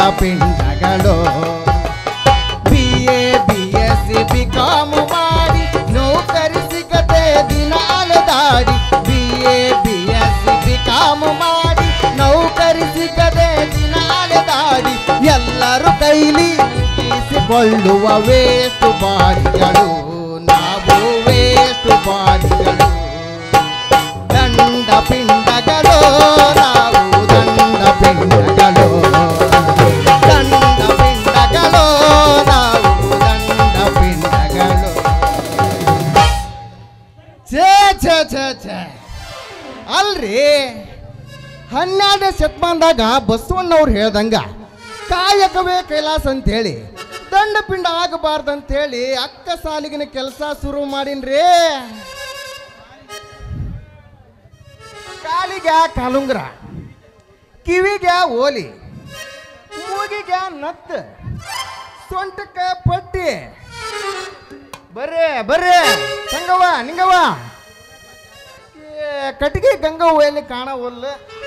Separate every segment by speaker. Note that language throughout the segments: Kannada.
Speaker 1: ಪಿಂಡಗಳು B A B S C B ಕಾಮು ಮಾಡಿ ನೌಕರಿ ಸಿಗದೆ ದಿನ ಅಲೆದಾಡಿ B A B S C B ಕಾಮು ಮಾಡಿ ನೌಕರಿ ಸಿಗದೆ ದಿನ ಅಲೆದಾಡಿ ಎಲ್ಲರೂ ಕೈಲಿ ಇರಿಸಿಕೊಳ್ಳುವ ವೇಸ್ಟು ಬಾಡಿಗಳು ನಾವು ವೇಸ್ಟು ಬಾಡಿಗಳು ದಂಡ ಪಿಂಡಗಳು ನಾವು ದಂಡ ಪಿಂಡಗಳು ದಂಡ ಪಿಂಡಗಳು ನಾವು ದಂಡ ಪಿಂಡಗಳು ಛೇ ಛೇ ಛೇ ಛೇ ಅಲ್ರಿ ಹನ್ನೆರಡನೇ ಶತಮಾನದಾಗ ಬಸವಣ್ಣವ್ರು ಹೇಳ್ದಂಗ ಕಾಯಕವೇ ಕೈಲಾಸ ಅಂತೇಳಿ ದಂಡ ಪಿಂಡ ಆಗಬಾರ್ದಂತೇಳಿ ಅಕ್ಕ ಸಾಲಿಗಿನ ಕೆಲಸ ಶುರು ಮಾಡಿನ್ರಿ ಕಾಲಿಗೆ ಕಾಲುಂಗ್ರ ಕಿವಿಗೆ ಓಲಿ ಮೂಗಿಗೆ ನತ್ತ ಸೊಂಟಕ್ಕೆ ಪಟ್ಟಿ ಬರ್ರಿ ಬರ್ರಿ ಸಂಗವ್ವ ನಿಂಗವ್ವ ಏ, ಕಟ್ಟಿಗೆ ಗಂಗವ್ವ ಎಲ್ಲಿ ಕಾಣವಲ್ಲ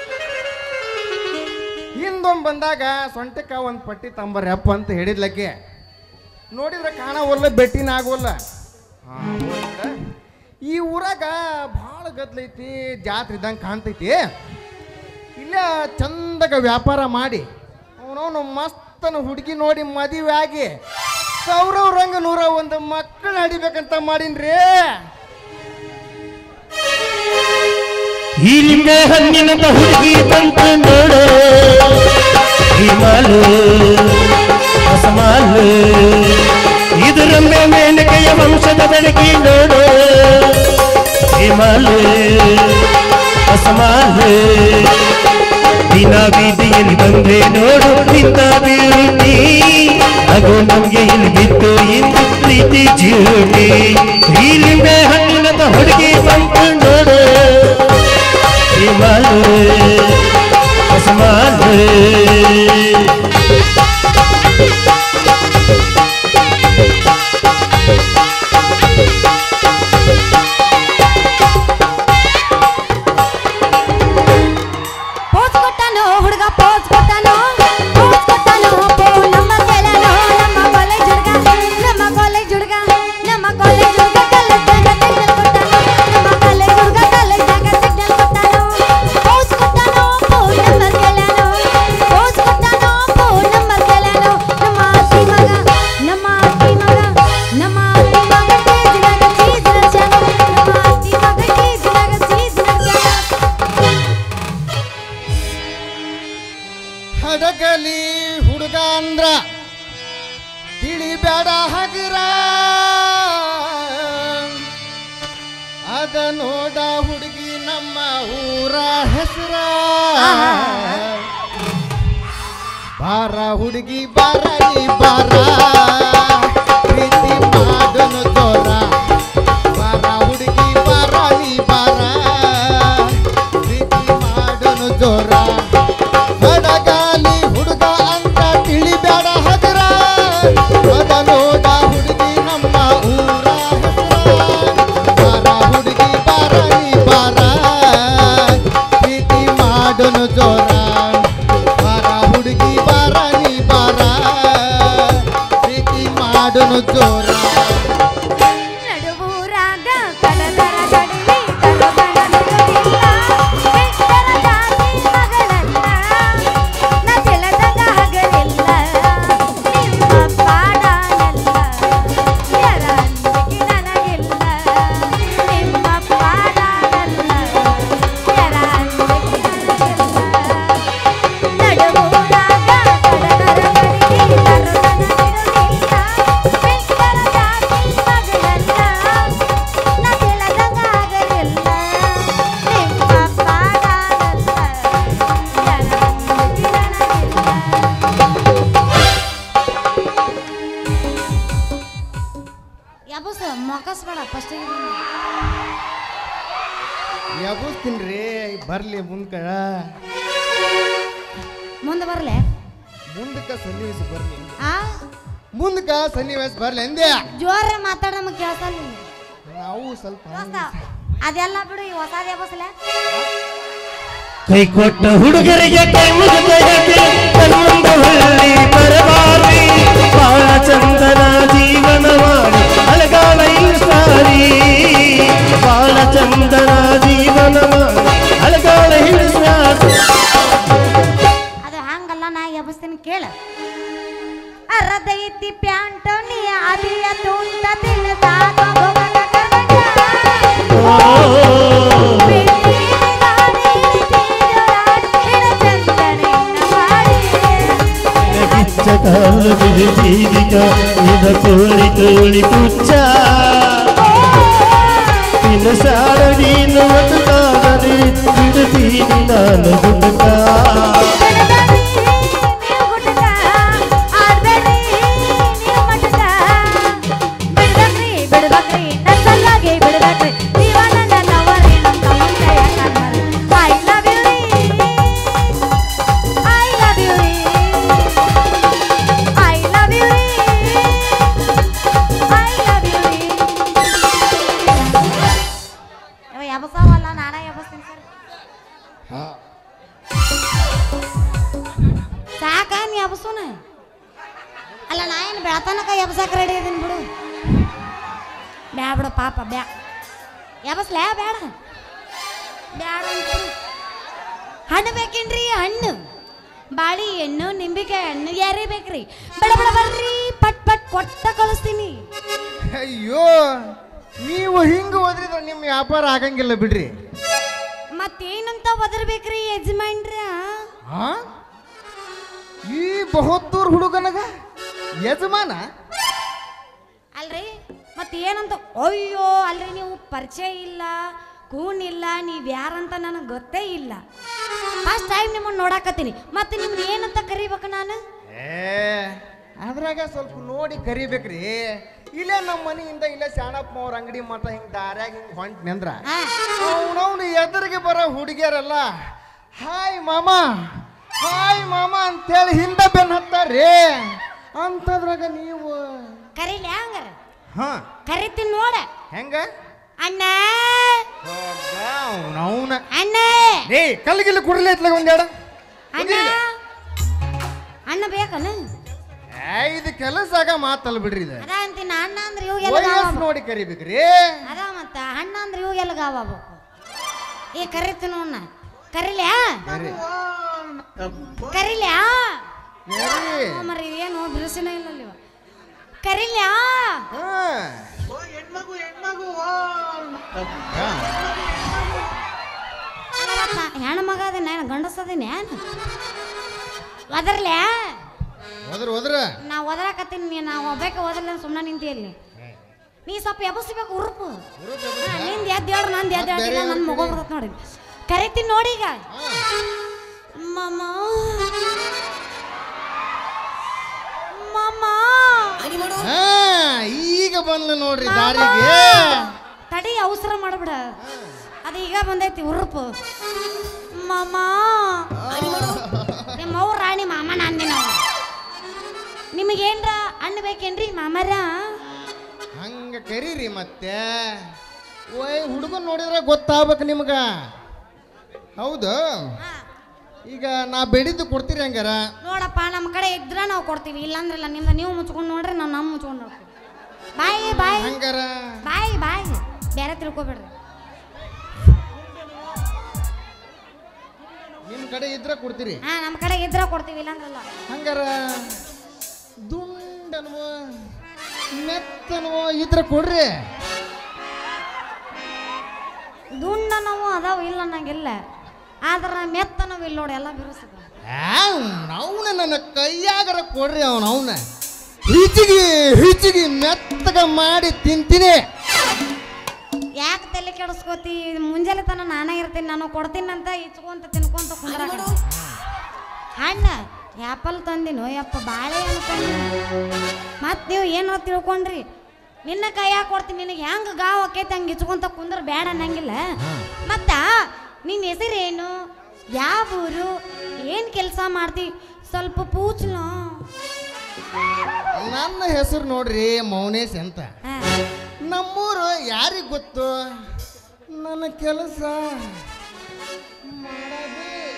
Speaker 1: ಹಿಂದೊಮ್ಮೆ ಬಂದಾಗ ಸೊಂಟಕ್ಕೆ ಒಂದು ಪಟ್ಟಿ ತಂಬರ್ರಿ ಅಪ್ಪ ಅಂತ ಹೇಳಿದ್ಲಕ್ಕೆ ನೋಡಿದ್ರೆ ಕಾಣವಲ್ಲ ಬೆಟ್ಟಿನ ಆಗೋಲ್ಲ ಹಾ, ಹೋಗ್ಲಿ ಬಿಡ. ಈ ಊರಾಗ ಭಾಳ ಗದ್ಲೈತಿ ಜಾತ್ರೆ ಇದ್ದಂಗೆ ಕಾಣ್ತೈತಿ ಇಲ್ಲ ಚಂದಗ ವ್ಯಾಪಾರ ಮಾಡಿ ಅವನವನು ಮಸ್ತನ ಹುಡುಗಿ ನೋಡಿ ಮದುವೆ ಆಗಿ ಸೌರವ್ ರಂಗ ನೂರ ಒಂದು ಮಕ್ಕಳು ಹಡಿಬೇಕಂತ ಮಾಡೀನ್ರಿ
Speaker 2: ಈ ಲಿಂಬೆ ಹಣ್ಣಿನಂತ ಹುಡುಗಿ ಬಂತು ನೋಡು ಹಿಮಾಲು ಅಸಮಾಲು ಇದು ರಮ್ಯ ಮೇನಕೆಯ ವಂಶದ ಬೆಳಕಿ ನೋಡು ಹಿಮಾಲು ಅಸಮಾಲು ದಿನ ಬೀದಿಯಲ್ಲಿ ಬಂದೆ ನೋಡು ನಿಂತ ಬೀಳುತ್ತಿ ಅದು ನಮ್ಗೆ ಇಲ್ಲಿ ಬಿತ್ತು ಇಂದು ಪ್ರೀತಿ ಜೀವನಿ ಈ ಲಿಂಬೆ ಹಣ್ಣಿನಂತ ಹುಡುಗಿ ಬಂತು ನೋಡು ಹಿಮಾಲು ಅಸಮಾಲು
Speaker 3: ಪೋಸ್ ಕೊಟ್ಟನು ಹುಡುಗ ಪೋಸ್ ಕೊಟ್ಟನು ಪೋಸ್ ಕೊಟ್ಟನು ಪೋ ನಮ್ಮ ಕೇಳನು ನಮ್ಮ ಕಾಲೇಜ್ ಹುಡುಗ ನಮ್ಮ ಕಾಲೇಜ್ ಹುಡುಗ ನಮ್ಮ ಕಾಲೇಜ್ ಹುಡುಗ ಕಾಲೇಜ್ದಾಗ ಸಿಗ್ನಲ್ ಕೊಟ್ಟನು ನಮ್ಮ ಕಾಲೇಜ್ ಹುಡುಗ ಕಾಲೇಜ್ದಾಗ ಸಿಗ್ನಲ್ ಕೊಟ್ಟನು ಪೋಸ್ ಕೊಟ್ಟನು ಪೋ ನಂಬರ್ ಕೇಳನು ಪೋಸ್ ಕೊಟ್ಟನು ಪೋ ನಂಬರ್ ಕೇಳನು ನಮ್ಮ ಅತ್ತಿ ಮಗ ನಮ್ಮ ಅತ್ತಿ ಮಗ ನಮ್ಮ ಅತ್ತಿ ಮಗ ಚೀಸ್ನಾಗ ಚೀಸ್ ನಡ್ಸ್ಯಾನ ನಮ್ಮ ಅತ್ತಿ ಮಗ ಚೀಸ್ನಾಗ ಚೀಸ್ ನಡ್ಸ್ಯಾನ
Speaker 1: ಹಡಗಲಿ ಹುಡುಗ ಅಂದ್ರ ತಿಳಿಬೇಡ ಹಗರ ಅದ ನೋಡ ಹುಡುಗಿ ನಮ್ಮ ಊರ ಹೆಸರ ಬಾರ ಹುಡುಗಿ ಬಾರ ನೀ ಬಾರ ಪ್ರೀತಿ ಮಾಡನು ಜೋರ ಬಾರ ಹುಡುಗಿ ಬಾರ ನೀ ಬಾರ ಪ್ರೀತಿ ಮಾಡನು ಜೋರ ಹಡಗಾಲಿ ಹುಡುಗ ಅಂತ ತಿಳಿಬೇಡ ಹಗರ ಅದ ನೋಡ ಹುಡುಗಿ ನಮ್ಮ ಊರ ಹೆಸರ ಬಾರ ಹುಡುಗಿ ಬಾರ ನೀ ಬಾರ ಪ್ರೀತಿ ಮಾಡನು ಜೋರ ಬಾರ ಹುಡುಗಿ ಬಾರ ನೀ ಬಾರ ಪ್ರೀತಿ ಮಾಡನು ಜೋರ
Speaker 3: ನಡುವೂರಾಗ ಕಡದರ ಗಡಿಲಿ ಕರುಗಣನುಗಳಿಲ್ಲ. ಬೆಟ್ಟರ ಜಾತಿ ಮಗಳಲ್ಲ, ನಾ ತಿಳಿದಾಗ ಹಗಲಿಲ್ಲ. ನಿಮ್ಮ ಪಾಡನಲ್ಲ, ಯರ ಅಂಜಿಕೆ ನನಗಿಲ್ಲ. ನಿಮ್ಮ ಪಾಡನಲ್ಲ, ಯರ ಅಂಜಿಕೆ ನನಗಿಲ್ಲ. ನಡುವೂರಾಗ ಕಡದರ ಗಡಿಲಿ ಕರುಗಣನುಗಳಿಲ್ಲ. ಬೆಟ್ಟರ ಜಾತಿ ಮಗಳಲ್ಲ, ನಾ ತಿಳಿದಾಗ ಹಗಲಿಲ್ಲ. ನಿಮ್ಮ ಪಾಡನಲ್ಲ, ಯರ ಅಂಜಿಕೆ ನನಗಿಲ್ಲ. ಯಾಬೂಸ ಮೊಕಸ್ಬೇಡ ಫಸ್ಟ್
Speaker 1: ಯಾಗೋಸ್ತೀನ್ರಿ ಬರ್ಲಿ ಮುಂದ್ಕ
Speaker 3: ಮುಂದೆ ಬರ್ಲೆ
Speaker 1: ಮುಂದಕ್ಕ ಸನ್ನಿವೇಶ ಬರ್ಲಿ
Speaker 3: ಆ
Speaker 1: ಮುಂದಕ್ಕ ಸನ್ನಿವೇಶ ಬರ್ಲಿ ಅಂದೆ
Speaker 3: ಜೋರ ಮಾತಾಡ ನಮಗೆ ಕೇಳ್ಸಲ್ಲ
Speaker 1: ನಾವು ಸ್ವಲ್ಪ
Speaker 3: ದೋಸ್ತ ಅದೆಲ್ಲ ಬಿಡು ಈ ಹೊಸದೇ ಬಸ್ಲೆ
Speaker 2: ಕೈ ಕೊಟ್ಟ ಹುಡುಗರಿಗೆ ಕೈ ಮುಗಿದ ಹೆಜ್ಜೆ ಕಣ್ಣೊಂದ ಹೊಳ್ಳಿ ಬರಬಾರಿ ಬಾಳ ಚಂದನ ಜೀವನ ಮಾಡಿ ಅಳಗಾಲ ಇಳಿಸಾರಿ ಬಾಳ ಚಂದನ ಜೀವನ ಮಾಡಿ ಅಳಗಾಲ ಇಳಿಸಾರಿ
Speaker 3: ಅದು ಹಂಗಲ್ಲ ನಾ ಎಬ್ಬಿಸ್ತೀನಿ ಕೇಳ ಅರದೈತಿ ಪ್ಯಾಂಟ್ ನೀ ಅದಿಯ ತುಂಟ ತಿನ್ನದಾಗ ಗೊಗಟ ಕರಗ. ಬಿಳಿ ದಾಡಿ ತೀರರಾಡಿ ಇಡ ಚಂದನೆನ್ನ ಮಾಡಿ.
Speaker 2: ಗಿಚ್ಚ ಕಾಲು ಬಿಡಿದೀಗ ಇದ ಕೋಳಿ ಕೋಳಿ ಪುಚ್ಚ ನಿನ್ನ ಸಾರ ನೀನು ಮತದಾರರಿ ಬಿಡುತ್ತೀನಿ ನಾನು ಗುಟಕ
Speaker 3: ಬಿಡಬೇಡಿ ನೀವು ಗುಟಕ, ಆಡ್ಬೇಡಿ ನೀವು ಮಟಕ. ಬಿಡ್ಬೇಕ್ರಿ, ಬಿಡ್ಬೇಕ್ರಿ, ನನ್ ಸಲುವಾಗಿ ಬಿಡ್ಬೇಕ್ರಿ. ನೀವ ನನ್ನ lover, ನಮ್ ತಮ್ಮನ್ ಕೈಯಾಗ್ ಕಾಣ್ಬಾರ್ದು. I love you ರೀ. I love you ರೀ. I love you ರೀ. I love you ರೀ. ಇವ ಎಬ್ಸಾವಲ್ಲ, ನಾನೇ ಎಬ್ಬಿಸ್ತೀನಿ ಸರ್ ಸಾಕ ನೀ ಎಬ್ಸೋನ ಅಲ್ಲ ನಾ ಏನು ಬೆಳತನಕ ಎಬ್ಸಕ್ಕೆ ರೆಡಿ ಇದೀನಿ ಬಿಡು ಬ್ಯಾ ಬಿಡು ಪಾಪ ಬ್ಯಾ ಎಬಸ್ಲ್ಯಾ ಬೇಡ ಬ್ಯಾಡ ಅಂತೀನಿ. ಹಣ್ಣು ಬೇಕೇನ್ರಿ ಹಣ್ಣು ಬಾಳಿ ಹಣ್ಣು ನಿಂಬಿಕಾಯಿ ಹಣ್ಣು ಯಾರೇ ಬೇಕ್ರಿ ಬಡ ಬಡ ಬರ್ರಿ ಪಟ್ ಪಟ್ ಕೊಟ್ಟ ಕಳಿಸ್ತೀನಿ
Speaker 1: ಅಯ್ಯೋ ನೀವು ಹಿಂಗೆ ಓದಿದ್ರೆ ನಿಮ್ಮ ವ್ಯಾಪಾರ ಆಗಂಗಿಲ್ಲ ಬಿಡ್ರಿ
Speaker 3: ಮತ್ತೇನಂತ ಒದರ್ಬೇಕ್ರಿ ಯಜಮಾನ್ರ
Speaker 1: ಹಾ ಈ ಬಹುತ್ತೂರ್ ಹುಡುಗನಗ ಯಜಮಾನ
Speaker 3: ಅಲ್ರಿ ಮತ್ತೆ ಏನಂತ ಅಯ್ಯೋ ಅಲ್ರಿ ನೀವು ಪರಿಚಯ ಇಲ್ಲ ಕೂನ್ ಇಲ್ಲ ನೀವು ಯಾರಂತ ನನಗೆ ಗೊತ್ತೇ ಇಲ್ಲ ಫಸ್ಟ್ ಟೈಮ್ ನಿಮ್ಮನ್ನ ನೋಡಾಕತ್ತೀನಿ ಮತ್ತೆ ನಿಮ್ಗೆ ಏನಂತ ಕರಿಬೇಕು ನಾನು
Speaker 1: ಏ ಅದ್ರಾಗ ಸ್ವಲ್ಪ ನೋಡಿ ಕರಿಬೇಕ್ರಿ ಇಲ್ಲೇ ನಮ್ಮ ಮನೆಯಿಂದ ಇಲ್ಲೇ ಶಾಣಪ್ಪ ಅವ್ರ ಅಂಗಡಿ ಮಠ ಹಿಂಗ್ ದಾರ್ಯಾಗ ಹಿಂಗ್ ಹೊಂಟ್ ನಿಂದ್ರ
Speaker 3: ಆ,
Speaker 1: ಅವನವನು ಎದುರಿಗೆ ಬರೋ ಹುಡುಗಿಯರಲ್ಲ ಹಾಯ್ ಮಾಮ ಹಾಯ್ ಮಾಮ ಅಂತೇಳಿ ಹಿಂದೆ ಬೆನ್ ಹತ್ತಾರ್ರಿ ಅಂತದ್ರಾಗ ನೀವು
Speaker 3: ಕರೀಲಿ ಹಂಗಾರ
Speaker 1: ಹಾ
Speaker 3: ಕರಿತೀನಿ ನೋಡ
Speaker 1: ಹೆಂಗ
Speaker 3: ಅಣ್ಣ
Speaker 1: ಅವನವನ
Speaker 3: ಅಣ್ಣ
Speaker 1: ಏ ಕಲ್ಲಿಗಿಲ್ಲಿ ಕುಡಲಿ ಇತ್ಲಾಗ ಒಂದೆರಡು
Speaker 3: ಅಣ್ಣ ಅಣ್ಣ ಬೇಕನ
Speaker 1: ಏ ಇದು ಕೆಲಸ ಆಗ ಮಾತಲ್ಲ ಬಿಡ್ರಿ ಇದು
Speaker 3: ಅದ ಅಂತೀನಿ ಅಣ್ಣ ಅಂದ್ರೆ ಇವಾಗೆಲ್ಲ
Speaker 1: ವಯಸ್ಸು ನೋಡಿ ಕರಿಬೇಕ್ರಿ
Speaker 3: ಅದ ಮತ್ತ ಅಣ್ಣ ಅಂದ್ರೆ ಇವಾಗೆಲ್ಲ ಗಾವಾಗ್ಬೇಕು ಏ ಕರಿತೀನಿ ನೋಡ ಕರಿಲ್ಯಾ
Speaker 1: ಕರಿ
Speaker 3: ಕರಿಲ್ಯಾ
Speaker 1: ಕರಿ
Speaker 3: ಮರಿ ಏನು ಬಿರುಸಿನ ಇಲ್ಲ ಇವ ಕರಿಲ್ಯಾ
Speaker 1: ಹಾ. ಹಾ.
Speaker 3: ಹೆಣ್ಣು ಮಗ ಅದೇನ ಏನು ಗಂಡಸದೇನೆ ಏನು ಒದರ್ಲ್ಯಾ
Speaker 1: ಹೋದ್ರ ಹೋದ್ರ
Speaker 3: ನಾ ಒದರಾಕತ್ತೀನಿ ನೀ ನಾ ಒಬ್ಬಾಕೆ ಓದಲ್ಲ ಸುಮ್ಮನೆ ನಿಂತಿಯಲ್ಲಿ ನೀ ಸ್ವಲ್ಪ ಎಬಸ್ಬೇಕು ಉರುಪು ಹಾ, ನಿಂದ್ ಎದ್ದು ಹೇಳ್ರಿ ನಂದು ಎದ್ದು
Speaker 1: ಮತ್ತ್ ಬೇರೆ
Speaker 3: ಹೇಳ್ತೀನಿ ನನ್ನ ಮಗ ಬರ್ತೈತೆ ನೋಡಿ ಕರಿತೀನಿ ನೋಡಿ ಈಗ ಮಾಮ ಮಾಮ
Speaker 1: ಹಾ ಈಗ ಬಂದ್ಲು ನೋಡ್ರಿ ದಾರಿಗೆ
Speaker 3: ತಡಿ ಅವಸರ ಮಾಡಬೇಡ ಅದು ಈಗ ಬಂದೈತಿ ಉರುಪು ಮಾಮ ನಿಮ್ಮ ಅವ್ವ ರಾಣಿ ಮಾಮ ನಂದಿ ನಾವು ನಿಮಗೇನ್ರ ಹಣ್ಣು ಬೇಕೇನ್ರಿ ಮಾಮರ
Speaker 1: ಹಂಗ ಕರೀರಿ ಮತ್ತೆ ಓಯ್ ಹುಡುಗನ್ ನೋಡಿದ್ರೆ ಗೊತ್ತಾಗ್ಬೇಕು ನಿಮ್ಗ ಹೌದು ಈಗ ನಾ ಬೆಡಿದ್ದು ಕೊಡ್ತೀರಿ ಹಂಗಾರ
Speaker 3: ನೋಡಪ್ಪ ನಮ್ಮ ಕಡೆ ಇದ್ರ ನಾವು ಕೊಡ್ತೀವಿ ಇಲ್ಲಾಂದ್ರಲ್ಲ ನಿಮ್ದು ನೀವು ಮುಚ್ಕೊಂಡು ನೋಡ್ರಿ ನಾವು ನಮ್ಮ ಮುಚ್ಕೊಂಡು ನೋಡ್ತೀವಿ ಬಾಯ್ ಬಾಯ್
Speaker 1: ಹಂಗಾರ
Speaker 3: ಬಾಯ್ ಬಾಯ್ ಬೇರೆ ತಿಳ್ಕೊಬೇಡ್ರಿ
Speaker 1: ನಿಮ್ ಕಡೆ ಇದ್ರ ಕೊಡ್ತೀರಿ
Speaker 3: ಹಾ ನಮ್ಮ ಕಡೆ ಇದ್ರ ಕೊಡ್ತೀವಿ ಇಲ್ಲಾಂದ್ರಲ್ಲ
Speaker 1: ಹಂಗಾರ ದುಂಡನ್ವೋ ಮೆತ್ತನ್ವೋ ಇದ್ರ ಕೊಡ್ರಿ
Speaker 3: ದುಂಡ ನಾವು ಅದಾವ ಇಲ್ಲ ಅನ್ನಂಗಿಲ್ಲ ಆದ್ರ ಮೆತ್ತ ನಾವು ಇಲ್ಲ ನೋಡಿ ಎಲ್ಲ ಬಿರುಸದ
Speaker 1: ಅವನ ನನ್ನ ಕೈಯಾಗರ ಕೊಡ್ರಿ ಅವನ ಅವನ ಹಿಚಿಗಿ ಹಿಚಿಗಿ ಮೆತ್ತಗ ಮಾಡಿ ತಿಂತೀನಿ
Speaker 3: ಯಾಕೆ ತಲೆ ಕೆಡಿಸ್ಕೋತಿ ಮುಂಜಾನೆ ತನ ನಾನೇ ಇರ್ತೀನಿ ನಾನು ಕೊಡ್ತೀನಿ ಅಂತ ಇಚ್ಕೊಂತ ತಿನ್ಕೊಂತ ಕುಂದ್ರಾಕ ಹಣ್ಣ ಆ್ಯಪಲ್ ತಂದಿನೋ ಯಪ್ಪ ಬಾಳೆಹಣ್ಣು ತಂದಿನ ಮತ್ತು ನೀವು ಏನೋ ತಿಳ್ಕೊಂಡ್ರಿ ನಿನ್ನ ಕೈಯಾಗ ಕೊಡ್ತೀನಿ ನಿನಗೆ ಹೆಂಗೆ ಗಾವ್ ಆಕೈತೆ ಹಂಗೆ ಇಚ್ಕೊಂತ ಕುಂದ್ರ ಬೇಡ ಅನ್ನಂಗಿಲ್ಲ ಮತ್ತ ನಿನ್ನ ಹೆಸರೇನು ಯಾವ ಊರು ಏನು ಕೆಲಸ ಮಾಡ್ತಿ ಸ್ವಲ್ಪ ಪೂಚ್ಲೋ
Speaker 1: ನನ್ನ ಹೆಸರು ನೋಡ್ರಿ ಮೌನೇಶ್ ಅಂತ
Speaker 3: ಹಾಂ
Speaker 1: ನಮ್ಮೂರು ಯಾರಿಗೆ ಗೊತ್ತು ನನ್ನ ಕೆಲಸ ಮಾಡೋದೇ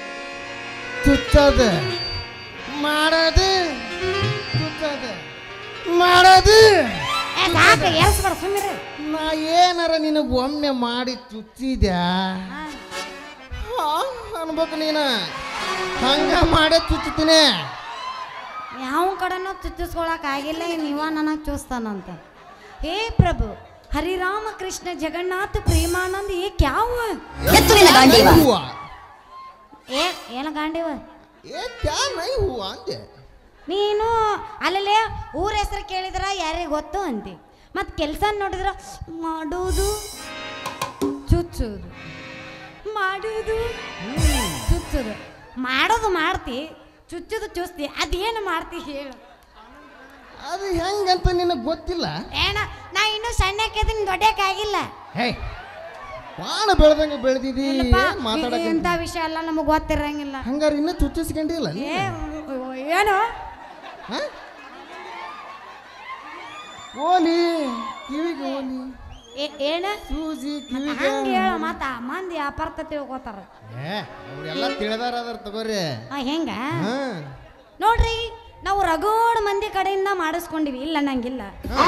Speaker 1: ಚುಚ್ಚದ ಮಾಡದು ಚುಚ್ಚದ ಮಾಡದು
Speaker 3: ಏ ಸಾಕು ಏರ್ಸ್ಬೇಡ ಸುಮ್ಮಿರಿ
Speaker 1: ನಾ ಏನಾರ ನಿನಗೆ ಒಮ್ಮೆ ಮಾಡಿ ಚುಚ್ಚಿದ್ಯಾ
Speaker 3: ಹಾ.
Speaker 1: ಹಾ, ಅನ್ಬೇಕು ನೀನು ಹಂಗ ಮಾಡೇ ಚುಚ್ಚುತ್ತೀನಿ
Speaker 3: ಯಾವ ಕಡೆನೂ ಚುಚ್ಚಿಸ್ಕೊಳಕ್ ಆಗಿಲ್ಲ ನೀವ ನನಗೆ ಚೂಸ್ತಾನಂತ ಹೇ ಪ್ರಭು ಹರಿರಾಮ ಕೃಷ್ಣ ಜಗನ್ನಾಥ ಪ್ರೇಮಾನಂದ ಏ ಕ್ಯಾವ
Speaker 1: ಹೂವ
Speaker 3: ಏ ಏನ ಗಾಂಡಿವ
Speaker 1: ಏ ಕ್ಯಾ ನೈ ಹೂವ ಅಂದೆ
Speaker 3: ನೀನು ಅಲ್ಲಲ್ಲೇ ಊರ ಹೆಸರು ಕೇಳಿದ್ರ ಯಾರಿಗೆ ಗೊತ್ತು ಅಂತಿ ಮತ್ತು ಕೆಲಸ ನೋಡಿದ್ರ ಮಾಡೋದು ಚುಚ್ಚೋದು ಮಾಡೋದು ಚುಚ್ಚೋದು ಮಾಡೋದು ಮಾಡ್ತಿ ಚುಚ್ಚೋದು ಚುಚ್ತಿ ಅದೇನು ಮಾಡ್ತಿ ಹೇಳು
Speaker 1: ಅದು ಹೆಂಗಂತ ನಿನಗೆ ಗೊತ್ತಿಲ್ಲ
Speaker 3: ಏನ ನಾ ಇನ್ನೂ ಸಣ್ಣಕ್ಕಿದ್ದೀನಿ ದೊಡ್ಡಕ್ಕಾಗಿಲ್ಲ
Speaker 1: ಹೇ ಬಾಳ ಬೆಳ್ದಂಗೆ ಬೆಳೆದಿದಿ
Speaker 3: ಇಲ್ಲಪ್ಪ
Speaker 1: ಮಾತಾಡಕ್ಕೆ
Speaker 3: ಇಂಥ ವಿಷಯ ಎಲ್ಲ ನಮಗೆ ಗೊತ್ತಿರಂಗಿಲ್ಲ
Speaker 1: ಹಂಗಾರೆ ಇನ್ನೂ ಚುಚ್ಚಿಸ್ಕೊಂಡಿಲ್ಲ ನೀ?
Speaker 3: ಏ ಏನು
Speaker 1: ಹ? ಓಲಿ ಕಿವಿಗೆ ಓಲಿ
Speaker 3: ಏ- ಏನ
Speaker 1: ಸೂಜಿ
Speaker 3: ಮತ್ತ್
Speaker 1: ಕಿವಿಗೆ
Speaker 3: ಹಂಗೆ ಹೇಳು ಮತ್ತ ಮಂದಿ ಅಪಾರ್ಥ ತಿಳ್ಕೊತಾರ
Speaker 1: ಏ ಅವ್ರೆಲ್ಲ ತಿಳಿದಾರ ಅದಾರ ತಗೋರಿ
Speaker 3: ಆ, ಹೆಂಗ
Speaker 1: ಹಾ
Speaker 3: ನೋಡ್ರಿ ನಾವು ರಗೋಡ್ ಮಂದಿ ಕಡೆಯಿಂದ ಮಾಡಿಸ್ಕೊಂಡಿವಿ ಇಲ್ಲ ನಂಗಿಲ್ಲ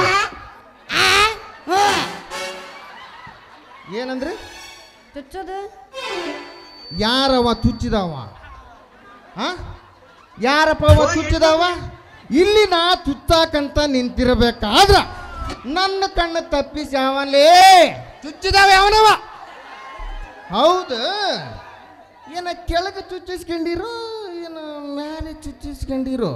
Speaker 1: ಏನಂದ್ರಿ
Speaker 3: ಚುಚ್ಚೋದು
Speaker 1: ಯಾರವ ಚುಚ್ಚಿದವ ಹ ಯಾರಪ್ಪ ಅವ ಚುಚ್ಚಿದವ ಇಲ್ಲಿ ನಾ ಚುಚ್ಚಾಕಂತ ನಿಂತಿರಬೇಕಾದ್ರ ನನ್ನ ಕಣ್ಣು ತಪ್ಪಿಸಿ ಅವಲೇ ಚುಚ್ಚಿದವ ಅವನವ ಹೌದು ಏನ ಕೆಳಗೆ ಚುಚ್ಚಿಸ್ಕೊಂಡಿರೋ ಏನ ಮೇಲೆ ಚುಚ್ಚಿಸ್ಕೊಂಡಿರೋ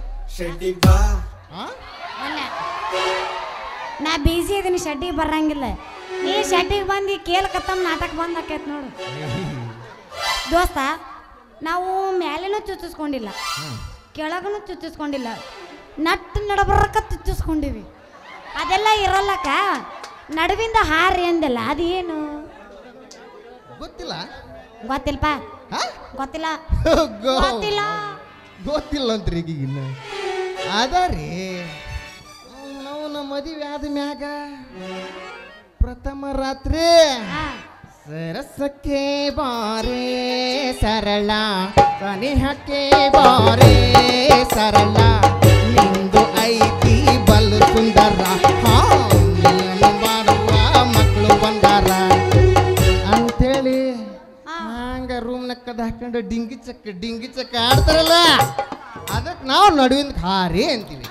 Speaker 1: ಆ?
Speaker 3: ಅಲ್ಲ ನಾ ಬಿಸಿ ಇದೀನಿ ಶಡ್ಡಿಗೆ ಬರಂಗಿಲ್ಲ ಈ ಶಡ್ಡಿಗೆ ಬಂದು ಕೇಳ್ಕತ್ತಮ್ಮ ನಾಟಕ ಬಂದ್ ಆಕೈತ್ ನೋಡು ದೋಸ್ತ ನಾವು ಮ್ಯಾಲೇನೂ ಚುಚ್ಚಿಸ್ಕೊಂಡಿಲ್ಲ ಕೆಳಗನು ಚುಚ್ಚಿಸ್ಕೊಂಡಿಲ್ಲ ನಟ್ಟು ನಡಬರ್ಕ ಚುಚ್ಚಿಸ್ಕೊಂಡಿವಿ ಅದೆಲ್ಲ ಇರಲ್ಲಕ್ಕ ನಡುವಿಂದ ಹಾರಿ ಅಂದಿಲ್ಲ ಅದೇನು
Speaker 1: ಗೊತ್ತಿಲ್ಲ
Speaker 3: ಗೊತ್ತಿಲ್ಪ
Speaker 1: ಹ?
Speaker 3: ಗೊತ್ತಿಲ್ಲ
Speaker 1: ಗೋ-
Speaker 3: ಗೊತ್ತಿಲ್ಲ
Speaker 1: ಗೊತ್ತಿಲ್ಲ ಅಂತ್ರಿ ಈಗ ಇನ್ನ ಅದ ರೀ ನಾವು ನಮ್ಮ ಮದುವೆ ಆದ ಮ್ಯಾಗ ಪ್ರಥಮ ರಾತ್ರಿ
Speaker 3: ಹಾ
Speaker 1: ಸರಸಕ್ಕೆ ಬಾರೇ ಸರಳ ಸನಿಹಕ್ಕೆ ಬಾರೇ ಸರಳ ನಿಂದು ಐತಿ ಬಲು ಸುಂದರ ಹಾ ನೀನು ಮಾಡುವ ಮಕ್ಕಳು ಬಂದಾರ ಅಂತೇಳಿ
Speaker 3: ಹಾ.
Speaker 1: ಹಂಗ ರೂಮ್ ನಕ್ಕದ ಹಾಕೊಂಡು ಡಿಂಗಿ ಚಕ್ಕ ಡಿಂಗಿ ಚಕ್ಕ ಆಡ್ತಾರಲ್ಲ ಅದಕ್ಕೆ ನಾವು ನಡುವಿನ ಹಾರಿ ಅಂತೀವಿ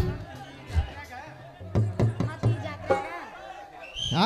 Speaker 1: ಹಾ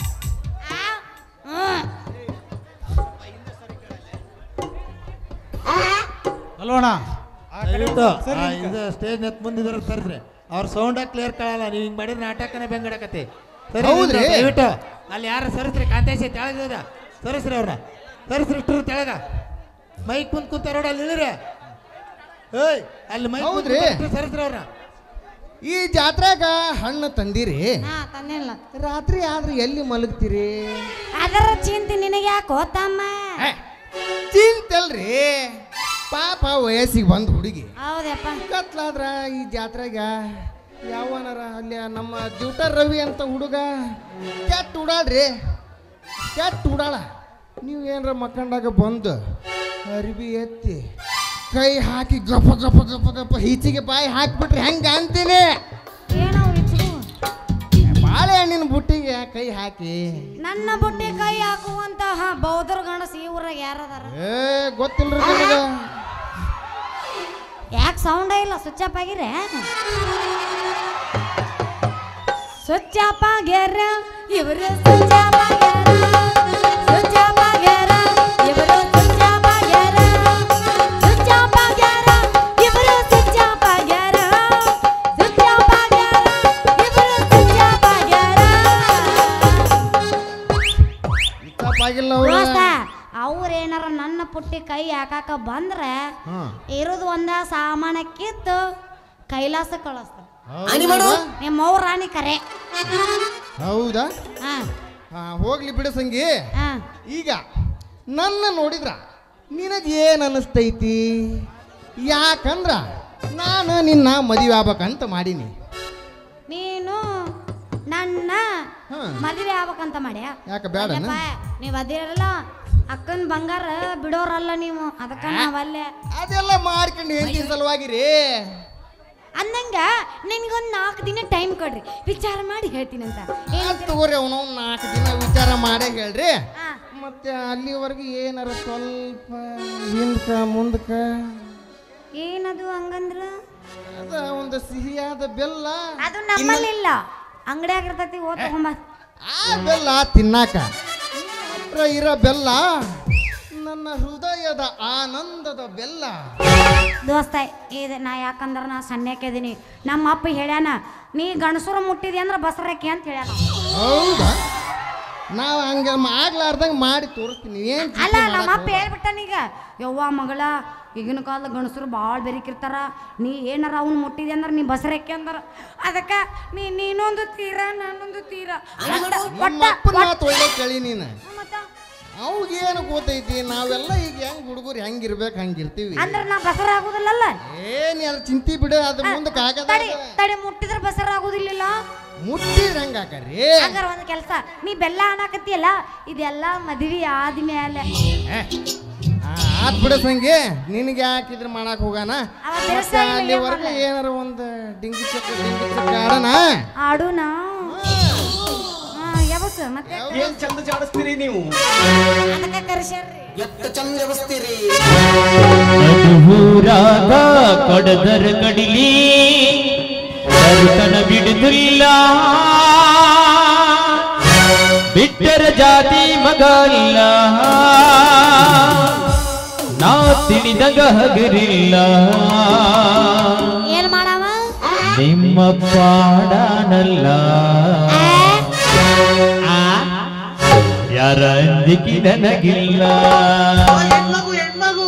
Speaker 4: ಅಲ್ವಣ
Speaker 2: ದಯವಿಟ್ಟು ಆ ಇದು ಸ್ಟೇಜ್ ನೆತ್ ಮುಂದಿದ್ರೆ ತರ್ಸ್ರಿ ಅವ್ರ ಸೌಂಡ ಕ್ಲಿಯರ್ ಕಾಣಲ್ಲ ನೀವು ಹಿಂಗ್ ಮಾಡಿದ್ರೆ ನಾಟಕನೇ ಬೆಂಗಡಕತಿ ಸರಿ
Speaker 1: ಹೌದ್ರಿ?
Speaker 2: ನಿಂತು ದಯವಿಟ್ಟು ಅಲ್ಲಿ ಯಾರು ಸರಿಸ್ರಿ ಕಾಂತೇಶಿ ತೆಳಗದ ಸರಿಸ್ರಿ ಅವ್ರನ್ನ ಸರಿಸ್ರಿ ಇಟ್ಟರು ತೆಳಗ ಮೈಕ್ ಮುಂದ್ ಕೂತಾರ ನೋಡಿ ಅಲ್ಲಿ ಇಳಿರಿ ಏಯ್ ಅಲ್ಲಿ ಮೈಕ್
Speaker 1: ಹೌದ್ರಿ?
Speaker 2: ಸರಿಸ್ರಿ ಅವ್ರನ್ನ
Speaker 1: ಈ ಜಾತ್ರೆಗ ಹಣ್ಣು ತಂದಿರಿ
Speaker 3: ಹಾ ತಂದಿಲ್ಲ
Speaker 1: ರಾತ್ರಿ ಆದ್ರೆ ಎಲ್ಲಿ ಮಲಗ್ತೀರಿ
Speaker 3: ಅದರ ಚಿಂತೆ ನಿನಗೆ ಯಾಕೋ ತಮ್ಮ
Speaker 1: ಚಿಂತಲ್ರಿ ಪಾಪ ವಯಸ್ಸಿಗೆ ಬಂದು ಹುಡುಗಿ
Speaker 3: ಹೌದಪ್ಪ
Speaker 1: ಕತ್ಲಾದ್ರ ಈ ಜಾತ್ರೆಗ ಯಾವನಾರ ಅಲ್ಲಿ ನಮ್ಮ ಡ್ಯೂಟರ್ ರವಿ ಅಂತ ಹುಡುಗ ಕೆಟ್ಟ ಉಡಾಳ್ರಿ ಕೆಟ್ಟ ಉಡಾಳ ನೀವು ಏನಾರ ಮಕ್ಕಂಡಾಗ ಬಂದು ಅರಿವಿ ಎತ್ತಿ ಕೈ ಹಾಕಿ ಗಪ ಗಪ ಗಪ ಗಪ ಈಚೆಗೆ ಬಾಯಿ ಹಾಕ್ಬಿಟ್ರಿ ಹೆಂಗ ಅಂತೀನಿ
Speaker 3: ಏನೋ ಇಚ್ಛು
Speaker 1: ಬಾಳೆಹಣ್ಣಿನ ಬುಟ್ಟಿಗೆ ಕೈ ಹಾಕಿ
Speaker 3: ನನ್ನ ಬುಟ್ಟಿ ಕೈ ಹಾಕುವಂತಹ ಬೌದ್ಧರ ಗಂಡಸ ಈ ಊರಾಗ ಯಾರದಾರ
Speaker 1: ಏ ಗೊತ್ತಿಲ್ರಿ ನಿಮಗೆ
Speaker 3: ಯಾಕೆ ಸೌಂಡ ಇಲ್ಲ ಸ್ವಿಚ್ ಆಫ್ ಆಗಿರೆ ಸ್ವಿಚ್ ಆಫ್ ಆಗ್ಯಾರ ಇವರು ಸ್ವಿಚ್ ಆಫ್ ಆಗ್ಯಾರ ಸ್ವಿಚ್ ಆಫ್ ಆಗ್ಯಾರ ಇವರು ಸ್ವಿಚ್ ಆಫ್ ಆಗ್ಯಾರ ಸ್ವಿಚ್ ಆಫ್ ಆಗ್ಯಾರ ಇವರು ಸ್ವಿಚ್ ಆಫ್ ಆಗ್ಯಾರ ಸ್ವಿಚ್ ಆಫ್ ಆಗ್ಯಾರ ಇವರು ಸ್ವಿಚ್ ಆಫ್ ಆಗ್ಯಾರ
Speaker 1: ತಪ್ಪಾಗಿಲ್ಲ ಅವ್ರು
Speaker 3: ದೋಸ್ತ ಅವ್ರೇನಾರ ನನ್ನ ಪುಟ್ಟಿ ಕೈ ಹಾಕಾಕ ಬಂದ್ರೆ
Speaker 1: ಹಾಂ
Speaker 3: ಇರೋದು ಒಂದ ಸಾಮಾನ ಕಿತ್ತು ಕೈಲಾಸ ಕಳಿಸ್ತಾರೆ
Speaker 1: ಹೌದಾ?
Speaker 3: ನಿಮ್ಮ ಅವ್ವ ರಾಣಿ ಕರೆ
Speaker 1: ಹೌದಾ
Speaker 3: ಹಾ
Speaker 1: ಹಾ ಹೋಗ್ಲಿ ಬಿಡು ಸಂಗಿ
Speaker 3: ಹಾ
Speaker 1: ಈಗ ನನ್ನ ನೋಡಿದ್ರ ನಿನಗೆ ಏನು ಅನ್ನಿಸ್ತೈತಿ ಯಾಕಂದ್ರ ನಾನು ನಿನ್ನ ಮದುವೆ ಆಗ್ಬೇಕಂತ ಮಾಡೀನಿ
Speaker 3: ನೀನು ನನ್ನ
Speaker 1: ಹಾ.
Speaker 3: ಮದುವೆ ಆಗ್ಬೇಕಂತ ಮಾಡ್ಯಾ
Speaker 1: ಯಾಕೆ ಬೇಡನ?
Speaker 3: ಅಲ್ಲಪ್ಪ, ನೀವ್ ಅದಿರಲ್ಲ ಅಕ್ಕನ್ ಬಂಗಾರ ಬಿಡೋರಲ್ಲ ನೀವು ಅದಕ್ಕ ನಾವಲ್ಲೇ
Speaker 1: ಅದೆಲ್ಲ ಮಾಡ್ಕೊಂಡು ಹೆಂಡತಿ ಸಲುವಾಗಿರಿ
Speaker 3: ಅಂದಂಗ ನಿನ್ಗೊಂದ್ ನಾಲ್ಕು ದಿನ ಟೈಮ್ ಕೊಡ್ರಿ ವಿಚಾರ ಮಾಡಿ ಹೇಳ್ತೀನಂತ
Speaker 1: ಆತ್ ತಗೋರಿ ಅವನು ನಾಲ್ಕು ದಿನ ವಿಚಾರ ಮಾಡೇ ಹೇಳ್ರಿ
Speaker 3: ಆ,
Speaker 1: ಮತ್ತೆ ಅಲ್ಲಿವರೆಗೆ ಏನಾರ ಸ್ವಲ್ಪ ಹಿಂದ್ಕ ಮುಂದಕ
Speaker 3: ಏನದು ಹಂಗಂದ್ರ
Speaker 1: ಅದ ಒಂದು ಸಿಹಿಯಾದ ಬೆಲ್ಲ
Speaker 3: ಅದು ನಮ್ಮಲ್ಲಿಲ್ಲ ಅಂಗಡಿಯಾಗ ಇರ್ತೈತಿ ಓ ತಗೊಂಬ
Speaker 1: ಆ ಬೆಲ್ಲ ತಿನ್ನಾಕ ಹತ್ರ ಇರೋ ಬೆಲ್ಲ ನನ್ನ ಹೃದಯದ ಆನಂದದ ಬೆಲ್ಲ
Speaker 3: ದೋಸ್ತ ಇದೆ ನಾ ಯಾಕಂದ್ರ ನಾ ಸಣ್ಣಕ್ಕಿದೀನಿ ನಮ್ಮ ಅಪ್ಪ ಹೇಳ್ಯಾನ ನೀ ಗಣಸೂರ ಮುಟ್ಟಿದಿ ಅಂದ್ರ ಬಸರಕ್ಕೆ ಅಂತ ಹೇಳ್ಯಾನ
Speaker 1: ಹೌದಾ ನಾವು ಹಂಗ ಆಗ್ಲಾರ್ದಂಗ ಮಾಡಿ ತೋರಿಸ್ತೀನಿ ಏನ್ ಚಿಂತೆ
Speaker 3: ಅಲ್ಲ ನಮ್ಮ
Speaker 1: ಮಾಡಕ್
Speaker 3: ಅಪ್ಪ ಹೇಳ್ಬಿಟ್ಟಾನೀಗ ಯವ್ವ ಮಗಳ ಈಗಿನ ಕಾಲದ ಗಣಸರು ಭಾಳ ಬೆರಿಕಿರ್ತಾರ ನೀ ಏನಾರ ಅವ್ನು ಮುಟ್ಟಿದೆ ಅಂದ್ರೆ ನೀ ಬಸರಕ್ಕೆ ಅಂದಾರ ಅದಕ್ಕ ನೀ ನೀನೊಂದು ತೀರ ನಾನೊಂದು ತೀರ ಒಟ್ಟ-
Speaker 1: ನಿಮ್ಮ
Speaker 3: ಒಟ್ಟ-
Speaker 1: ಅಪ್ಪನ ಮಾತು ಒಳ್ಳೆ ಕೇಳಿ ನೀನು
Speaker 3: ಮತ್ತ?
Speaker 1: ಅವ್ಗೇನು ಗೊತ್ತೈತಿ ನಾವೆಲ್ಲ ಈಗ ಹೆಂಗ್ ಹುಡುಗರು ಹೆಂಗಿರ್ಬೇಕು ಹಂಗಿರ್ತೀವಿ
Speaker 3: ಅಂದ್ರ ನಾ ಬಸರ ಆಗುದಿಲ್ಲಲ್ಲ
Speaker 1: ಏನ್ ಯಾರು ಚಿಂತಿ ಬಿಡು ಅದು ಮುಂದಕ್ಕೆ ಆಗದ
Speaker 3: ತಡಿ ತಡಿ ಮುಟ್ಟಿದ್ರ ಬಸರ ಆಗುದಿಲ್ಲ
Speaker 1: ಮುಟ್ಟಿದ್ರೆ ಹೆಂಗ್ ಹಾಕರಿ
Speaker 3: ಹಂಗಾರ ಒಂದ್ ಕೆಲ್ಸ ನೀ ಬೆಲ್ಲ ಅನ್ನಕತ್ತಿಯಲ್ಲ ಇದೆಲ್ಲ ಮದ್ವಿ ಆದ್ಮೇಲೆ
Speaker 1: ಆತ್ ಬಿಡು ಸಂಗಿ ನಿನಗೆ ಯಾಕಿದ್ರ ಮಾಡಕ್ ಹೋಗಾನ
Speaker 3: ಅವ
Speaker 1: ಮತ್ತೆ
Speaker 3: ಬಿರ್ಸಾಗಿಲ್ಲ, ಏನ್
Speaker 1: ಅಲ್ಲಿವರೆಗೆ
Speaker 3: ಮಾಡ್ಲ?
Speaker 1: ಏನಾರ ಒಂದು ಡಿಂಗಿ ಚಕ್ಕ ಡಿಂಗಿ ಚಕ್ಕ ಆಡೋಣ
Speaker 3: ಆಡುನಾ ಹಾ ಯಾವಸ್ ಮತ್ತೆ
Speaker 4: ಏನ್ ಚಂದ ಜಾಡಿಸ್ತೀರಿ ನೀವು
Speaker 3: ಅದಕ್ಕ ಕರ್ಸ್ಯಾರ್ರಿ
Speaker 4: ಎತ್ತ ಚಂದ ಎಬಸ್ತೀರಿ
Speaker 2: ನಡುವೂರಾಗ ಕಡದರ ಕಡಿಲಿ ಕರುತನ ಬಿಡುದಿಲ್ಲ ಬಿಟ್ಟರ ಜಾತಿ ಮಗ ಅಲ್ಲ ನಾ ತಿಳಿದಾಗ ಹಗರಿಲ್ಲ
Speaker 3: ಏನ್ ಮಾಡವ
Speaker 2: ನಿಮ್ಮ ಪಾಡನಲ್ಲ ಯಾರ ಅಂದಿಕಿ ನನಗಿಲ್ಲ
Speaker 4: ಹೆಣ್ಮಗು ಹೆಣ್ಮಗು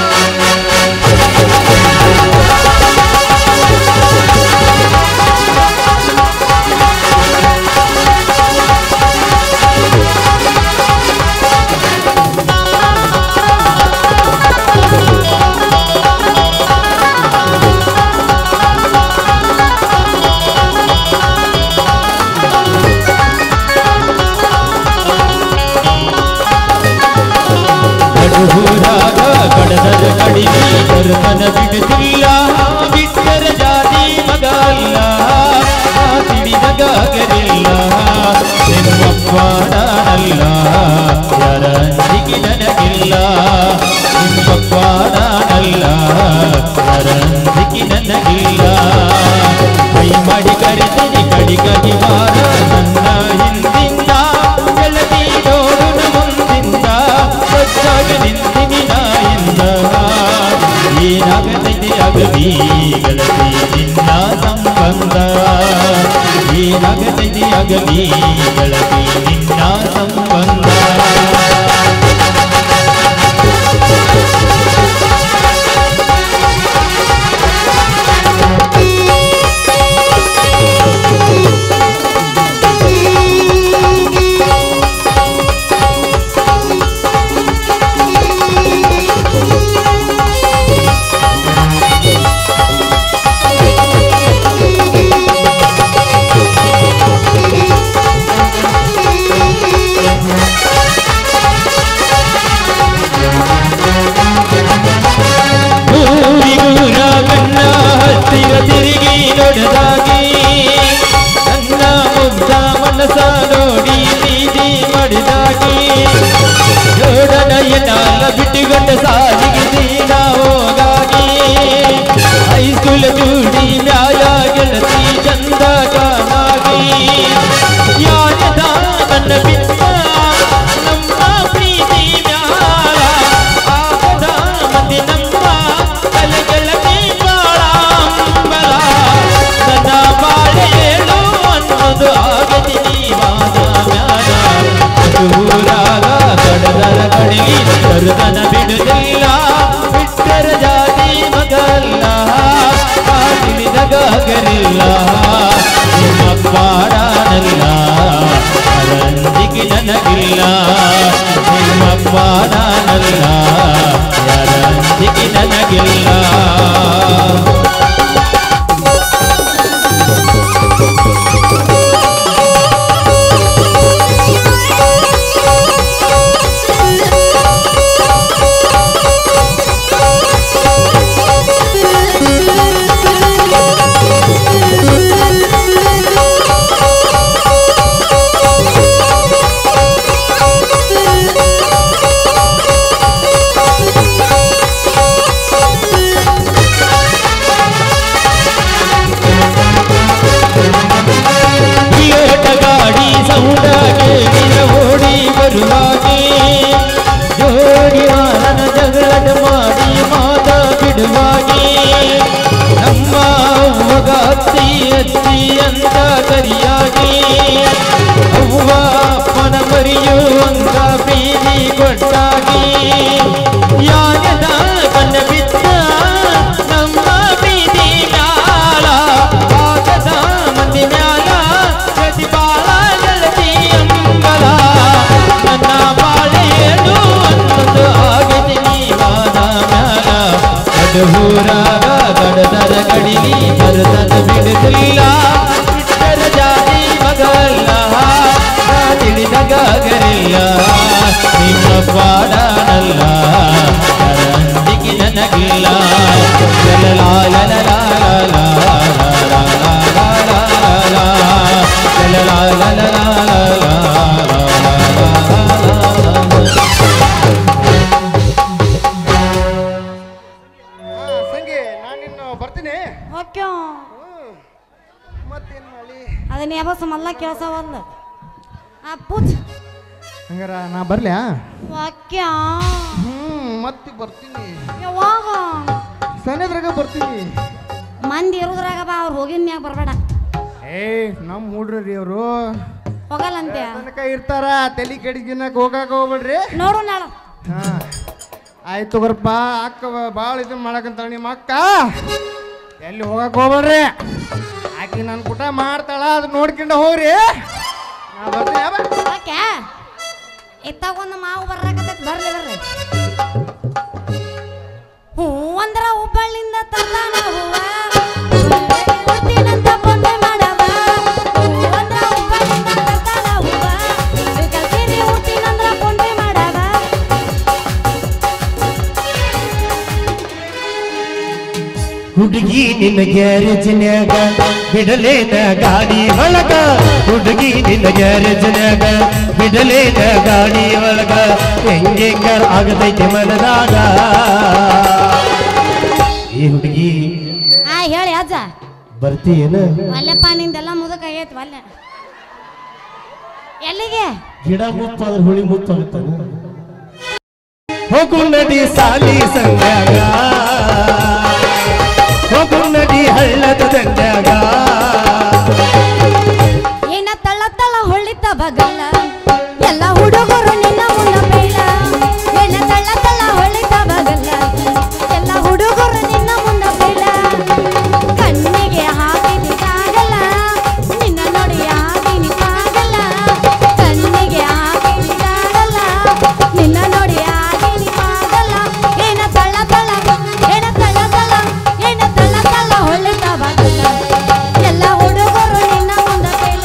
Speaker 2: ನಡುಹೂರಾಗ ಕಡದರ ಕಡಿಮೆ ಕರುಮನ ಬಿಡುತ್ತಿಲ್ಲ ಬಿಟ್ಟರ ಜಾತಿ ಮಗ ಅಲ್ಲ ಆ ತಿಳಿದಗಾಗರಿಲ್ಲ ನಿಮ್ಮಪ್ಪಾಡನಲ್ಲ ಯಾರ ಅಂಜಿಗೆ ನನಗಿಲ್ಲ ನಿಮ್ಮಪ್ಪಾಡನಲ್ಲ ಯಾರ ಅಂಜಿಗೆ ನನಗಿಲ್ಲ ಕೈ ಮಾಡಿ ಕರೆದನಿ ಕಡಿಗಡಿ ಮಾರ ನನ್ನ ಹಿಂದಿಂದ ಗೆಳತಿ ನೋಡುನ ಮುಂದಿಂದ ಸಜ್ಜಾಗಿ ನಿಂತಿನಿ ನಾಯಿಂದ ಏನಾಗತೈತೆ ಅಗದಿ ಗೆಳತಿ ನಿನ್ನ ಸಂಬಂಧ ಏನಾಗತೈತೆ ಅಗದಿ ಗೆಳತಿ ನಿನ್ನ ಸಂಬಂಧ ಊರಿಗೂರಾಗನ್ನ ಹತ್ತಿರ ತಿರುಗಿ ನೋಡದಾಗಿ ನನ್ನ ಮುಗ್ಧ ಮನಸ ನೋಡಿ ಪ್ರೀತಿ ಮಾಡಿದಾಗಿ ಜೋಡನಯ್ಯನಾಲ ಬಿಟ್ಟುಕೊಂಡ ಸಾಲಿಗೆ ಸೀನ ಹೋಗಾಗಿ ಹೈಸ್ಕೂಲ್ ಜೂಡಿ ಮ್ಯಾಯ ಗೆಳತಿ ಚಂದ ಕಾನಾಗಿ ಯಾರದ ನನ್ನ ಬಿಟ್ಟ ನಮ್ಮ ಪ್ರೀತಿ ಮ್ಯಾಲ ಆಗದ ಮಂದಿ ನಮ್ಮ ಕಲೆಗೆಳತಿ ಬಾಳ ಅಂಬಲ ನನ್ನ ಬಾಳೆ ಹೇಳು ಅನ್ನೋದು ಆಗತಿ ನೀವಾದ ಮ್ಯಾಲ ದೂರಾಗ ಕಡದರ ಕಡಿಲಿ ಕರುತನ ಬಿಡುದಿಲ್ಲ ಬಿಟ್ಟರ ಜಾತಿ ಮಗಲ್ಲ ಆ ತಿಳಿದಗಾಗರಿಲ್ಲ ನಿಮ್ಮ ಪಾಡನಲ್ಲ ಯಾರಂದಿಗೆ ನನಗಿಲ್ಲ ನಿಮ್ಮ ಪಾಡನಲ್ಲ ಯಾರಂದಿಗೆ ನನಗಿಲ್ಲ
Speaker 3: ಆ
Speaker 2: ಅತ್ತಿ ಅತ್ತಿ ಅಂತ ಕರಿಯಾಗಿ ಅವ್ವ ಅಪ್ಪನ ಮರಿಯು ಅಂತ ಬೀದಿ ಕೊಟ್ಟಾಗಿ ಯಾಗದ ಕಣ್ಣ ಬಿದ್ದ ನಮ್ಮ ಬೀದಿ ಮ್ಯಾಲ ಆಗದ ಮಂದಿ ಮ್ಯಾಲ ಗತಿ ಬಾಳ ಗೆಳತಿ ಅಂಬಲ ನನ್ನ ಬಾಳೆಯನು ಅನ್ನೊಂದು ಆಗತಿ ನೀವಾದ ಮ್ಯಾಲ ಕಡೂರಾಗ ಕಡದರ ಕಡಿಲಿ ಬರದನ ಬಿಡುದಿಲ್ಲ ಇಷ್ಟರ ಜಾತಿ ಮಗಲ್ಲ ನಾ ತಿಳಿದಗಾಗರಿಲ್ಲ ನಿಮ್ಮ ಪಾಡನಲ್ಲ ಕರಂದಿಗೆ ನನಗಿಲ್ಲ
Speaker 1: ಹಾ, ಸಂಗಿ ನಾನು ಇನ್ನು ಬರ್ತೀನಿ
Speaker 3: ಓಕೆ
Speaker 1: ಹ್ಮ್. ಮತ್ತೇನ್ ಮಾಡಿ
Speaker 3: ಅದನ್ನ ಯಾವಸ ಮಲ್ಲ ಕೇಳ್ಸವಲ್ಲ ಆ ಪೂಜ್
Speaker 1: ಹಂಗಾರ ನಾ ಬರ್ಲ್ಯಾ
Speaker 3: ವಾಕ್ಯ
Speaker 1: ಹ್ಮ್ ಮತ್ತೆ ಬರ್ತೀನಿ
Speaker 3: ಯಾವಾಗ
Speaker 1: ಸನೇದ್ರಾಗ ಬರ್ತೀನಿ
Speaker 3: ಮಂದಿ ಇರೋದ್ರಾಗ ಬಾ ಅವ್ರು ಹೋಗಿನ ಮ್ಯಾಗ ಬರಬೇಡ
Speaker 1: ಏ ನಮ್ಮ ಹುಡ್ರಿ ಅವರು
Speaker 3: ಹೋಗಲ್ಲಂತೆ
Speaker 1: ತನಕ ಇರ್ತಾರ ತಲೆ ಕಡಿಗಿನಕ್ ಹೋಗಾಕ ಹೋಗ್ಬೇಡ್ರಿ
Speaker 3: ನೋಡು ನಾಳು
Speaker 1: ಹಾ ಆಯ್ತು ತಗೋರಪ್ಪ ಅಕ್ಕ ಭಾಳ ಇದನ್ನ ಮಾಡಕಂತಾಳ ನಿಮ್ಮ ಅಕ್ಕ ಎಲ್ಲಿ ಹೋಗಕ್ ಹೋಗ್ಬೇಡ್ರಿ ಆಕಿ ನನ್ನ ಕುಟ ಮಾಡ್ತಾಳ ಅದು ನೋಡ್ಕೊಂಡು ಹೋಗ್ರಿ ನಾ ಬರ್ತೀನಿ ಯಾವ
Speaker 3: ಓಕೆ ಇತ್ತಾಗ ಒಂದು ಮಾವು ಬರ್ರಾಕತ್ತೈತಿ ಬರ್ಲಿ ಬರ್ರಿ ಹೂ ಅಂದ್ರ ಹುಬ್ಬಳ್ಳಿಂದ ತಂದಾನ ಹೂವ ಹುಟ್ಟಿನಂತ ಕೊಂಡೆ ಮಾಡವ ಹೂ ಅಂದ್ರ ಹುಬ್ಬಳ್ಳಿಂದ ತಂದಾನ ಹೂವ ಕಲ್ಸಿರಿ ಹುಟ್ಟಿನಂದ್ರ ಕೊಂಡೆ ಮಾಡವ
Speaker 2: ಹುಡುಗಿ ನಿನ್ನ ಗ್ಯಾರೇಜ್ನ್ಯಾಗ ಬಿಡಲೇನ ಗಾಡಿ ಒಳಗ ಹುಡುಗಿ ನಿನ್ನ ಗ್ಯಾರೇಜ್ನ್ಯಾಗ ಬಿಡಲೇನ ಗಾಡಿ ಒಳಗ ಹೆಂಗೆಂಗಾರ ಆಗತೈತಿ ಮನದಾಗ ಈ ಹುಡುಗಿ
Speaker 3: ಆ ಹೇಳಿ ಅಜ್ಜ
Speaker 2: ಬರ್ತೀಯೇನ
Speaker 3: ಒಲ್ಲೆಪ್ಪ ನಿಂದೆಲ್ಲ ಮುದುಕಾಗೈತಿ ಒಲ್ಲೆ ಎಲ್ಲಿಗೆ
Speaker 2: ಗಿಡ ಮುತ್ತಾದ್ರೆ ಹುಳಿ ಮುತ್ತಾಗುತ್ತಾನ ಹೋಗು ನಡಿ ಸಾಲಿ ಸಂಗ್ಯಾಗ ಹೋಗು ನಡಿ ಹಳ್ಳದ ದಂಡ್ಯಾಗ
Speaker 3: ಏನ ತಳ ತಳ ಹೊಳಿತ ಬಗಲ ಎಲ್ಲ ಹುಡುಗರು ನಿನ್ನ ಮುನ್ನ ಬೇಡ ಏನ ತಳ ತಳ ಹೊಳಿತ ಬಗಲ ಎಲ್ಲ ಹುಡುಗರು ನಿನ್ನ ಮುನ್ನ ಬೇಡ ಕಣ್ಣಿಗೆ ಹಾಕಿದಾಗಲ್ಲ ನಿನ್ನ ನೋಡಿ ಆಗಿನಿಕಾಗಲ್ಲ ಕಣ್ಣಿಗೆ ಹಾಕಿದಾಗಲ್ಲ ನಿನ್ನ ನೋಡಿ ಆಗಿನಿಕಾಗಲ್ಲ ಏನ ತಳ ತಳ ಏನ ತಳ ತಳ ಏನ ತಳ ತಳ ಹೊಳಿತ ಬಗಲ ಎಲ್ಲ ಹುಡುಗರು ನಿನ್ನ ಮುಂದ ಬೇಡ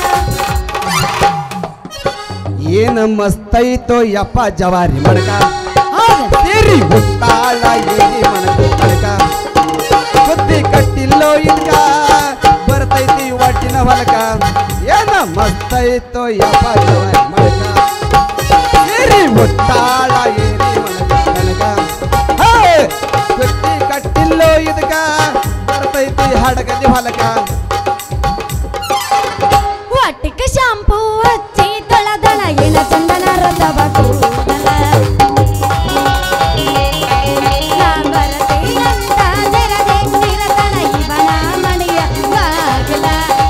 Speaker 4: ಏನ ಮಸ್ತೈತೋ ಯಪ್ಪ ಜವಾರಿ ಮಡಕ
Speaker 3: ಹೌದು
Speaker 4: ಸೇರಿ ಉತ್ತಾಳ ಏರಿ ಮಣಕ ಮಡಕ ಬುದ್ಧಿ ಕಟ್ಟಿಲ್ಲೋ ಇದ್ಕ ಬರ್ತೈತಿ ಒಟ್ಟಿನ ಹೊಲಕ ಏನ ಮಸ್ತೈತೋ ಯಪ್ಪ ಜವಾರಿ ಮಡಕ ಸೇರಿ ಉತ್ತಾಳ ಏರಿ ಮಣಕ ಮಡಕ ಹೇ! ಬುದ್ಧಿ ಕಟ್ಟಿಲ್ಲೋ ಇದಕ ಬರ್ತೈತಿ ಹಡಗಲಿ ಹೊಲಕ
Speaker 3: ಒಟ್ಟಿಗೆ ಶಾಂಪೂ ಹಚ್ಚಿ ತೊಳೆದಳ ಇಳ ಚಂದನ ರಥವ ಕೂದಲ ನಾ ಬರತೀನಂತ ತೆರೆದೆ ನಿರತನ ಇವನ ಮನೆಯ ಬಾಗಿಲ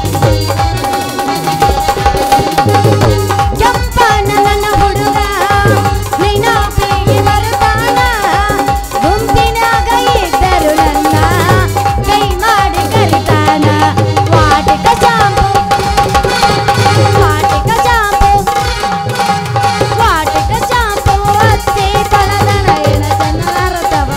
Speaker 3: ಕೆಂಪನ ನನ್ನ ಹುಡುಗ ನಿನ್ನ ಪ್ರೀತಿ ಬರ್ತಾನ ಗುಂಪಿನಾಗ ಇದ್ದರು ನನ್ನ ಕೈ ಮಾಡಿ ಕರಿತಾನ Vatika shampoo Vatika shampoo Vatika shampoo ಹಚ್ಚಿ ತಳದನ ಎನ ಜನರ ತವ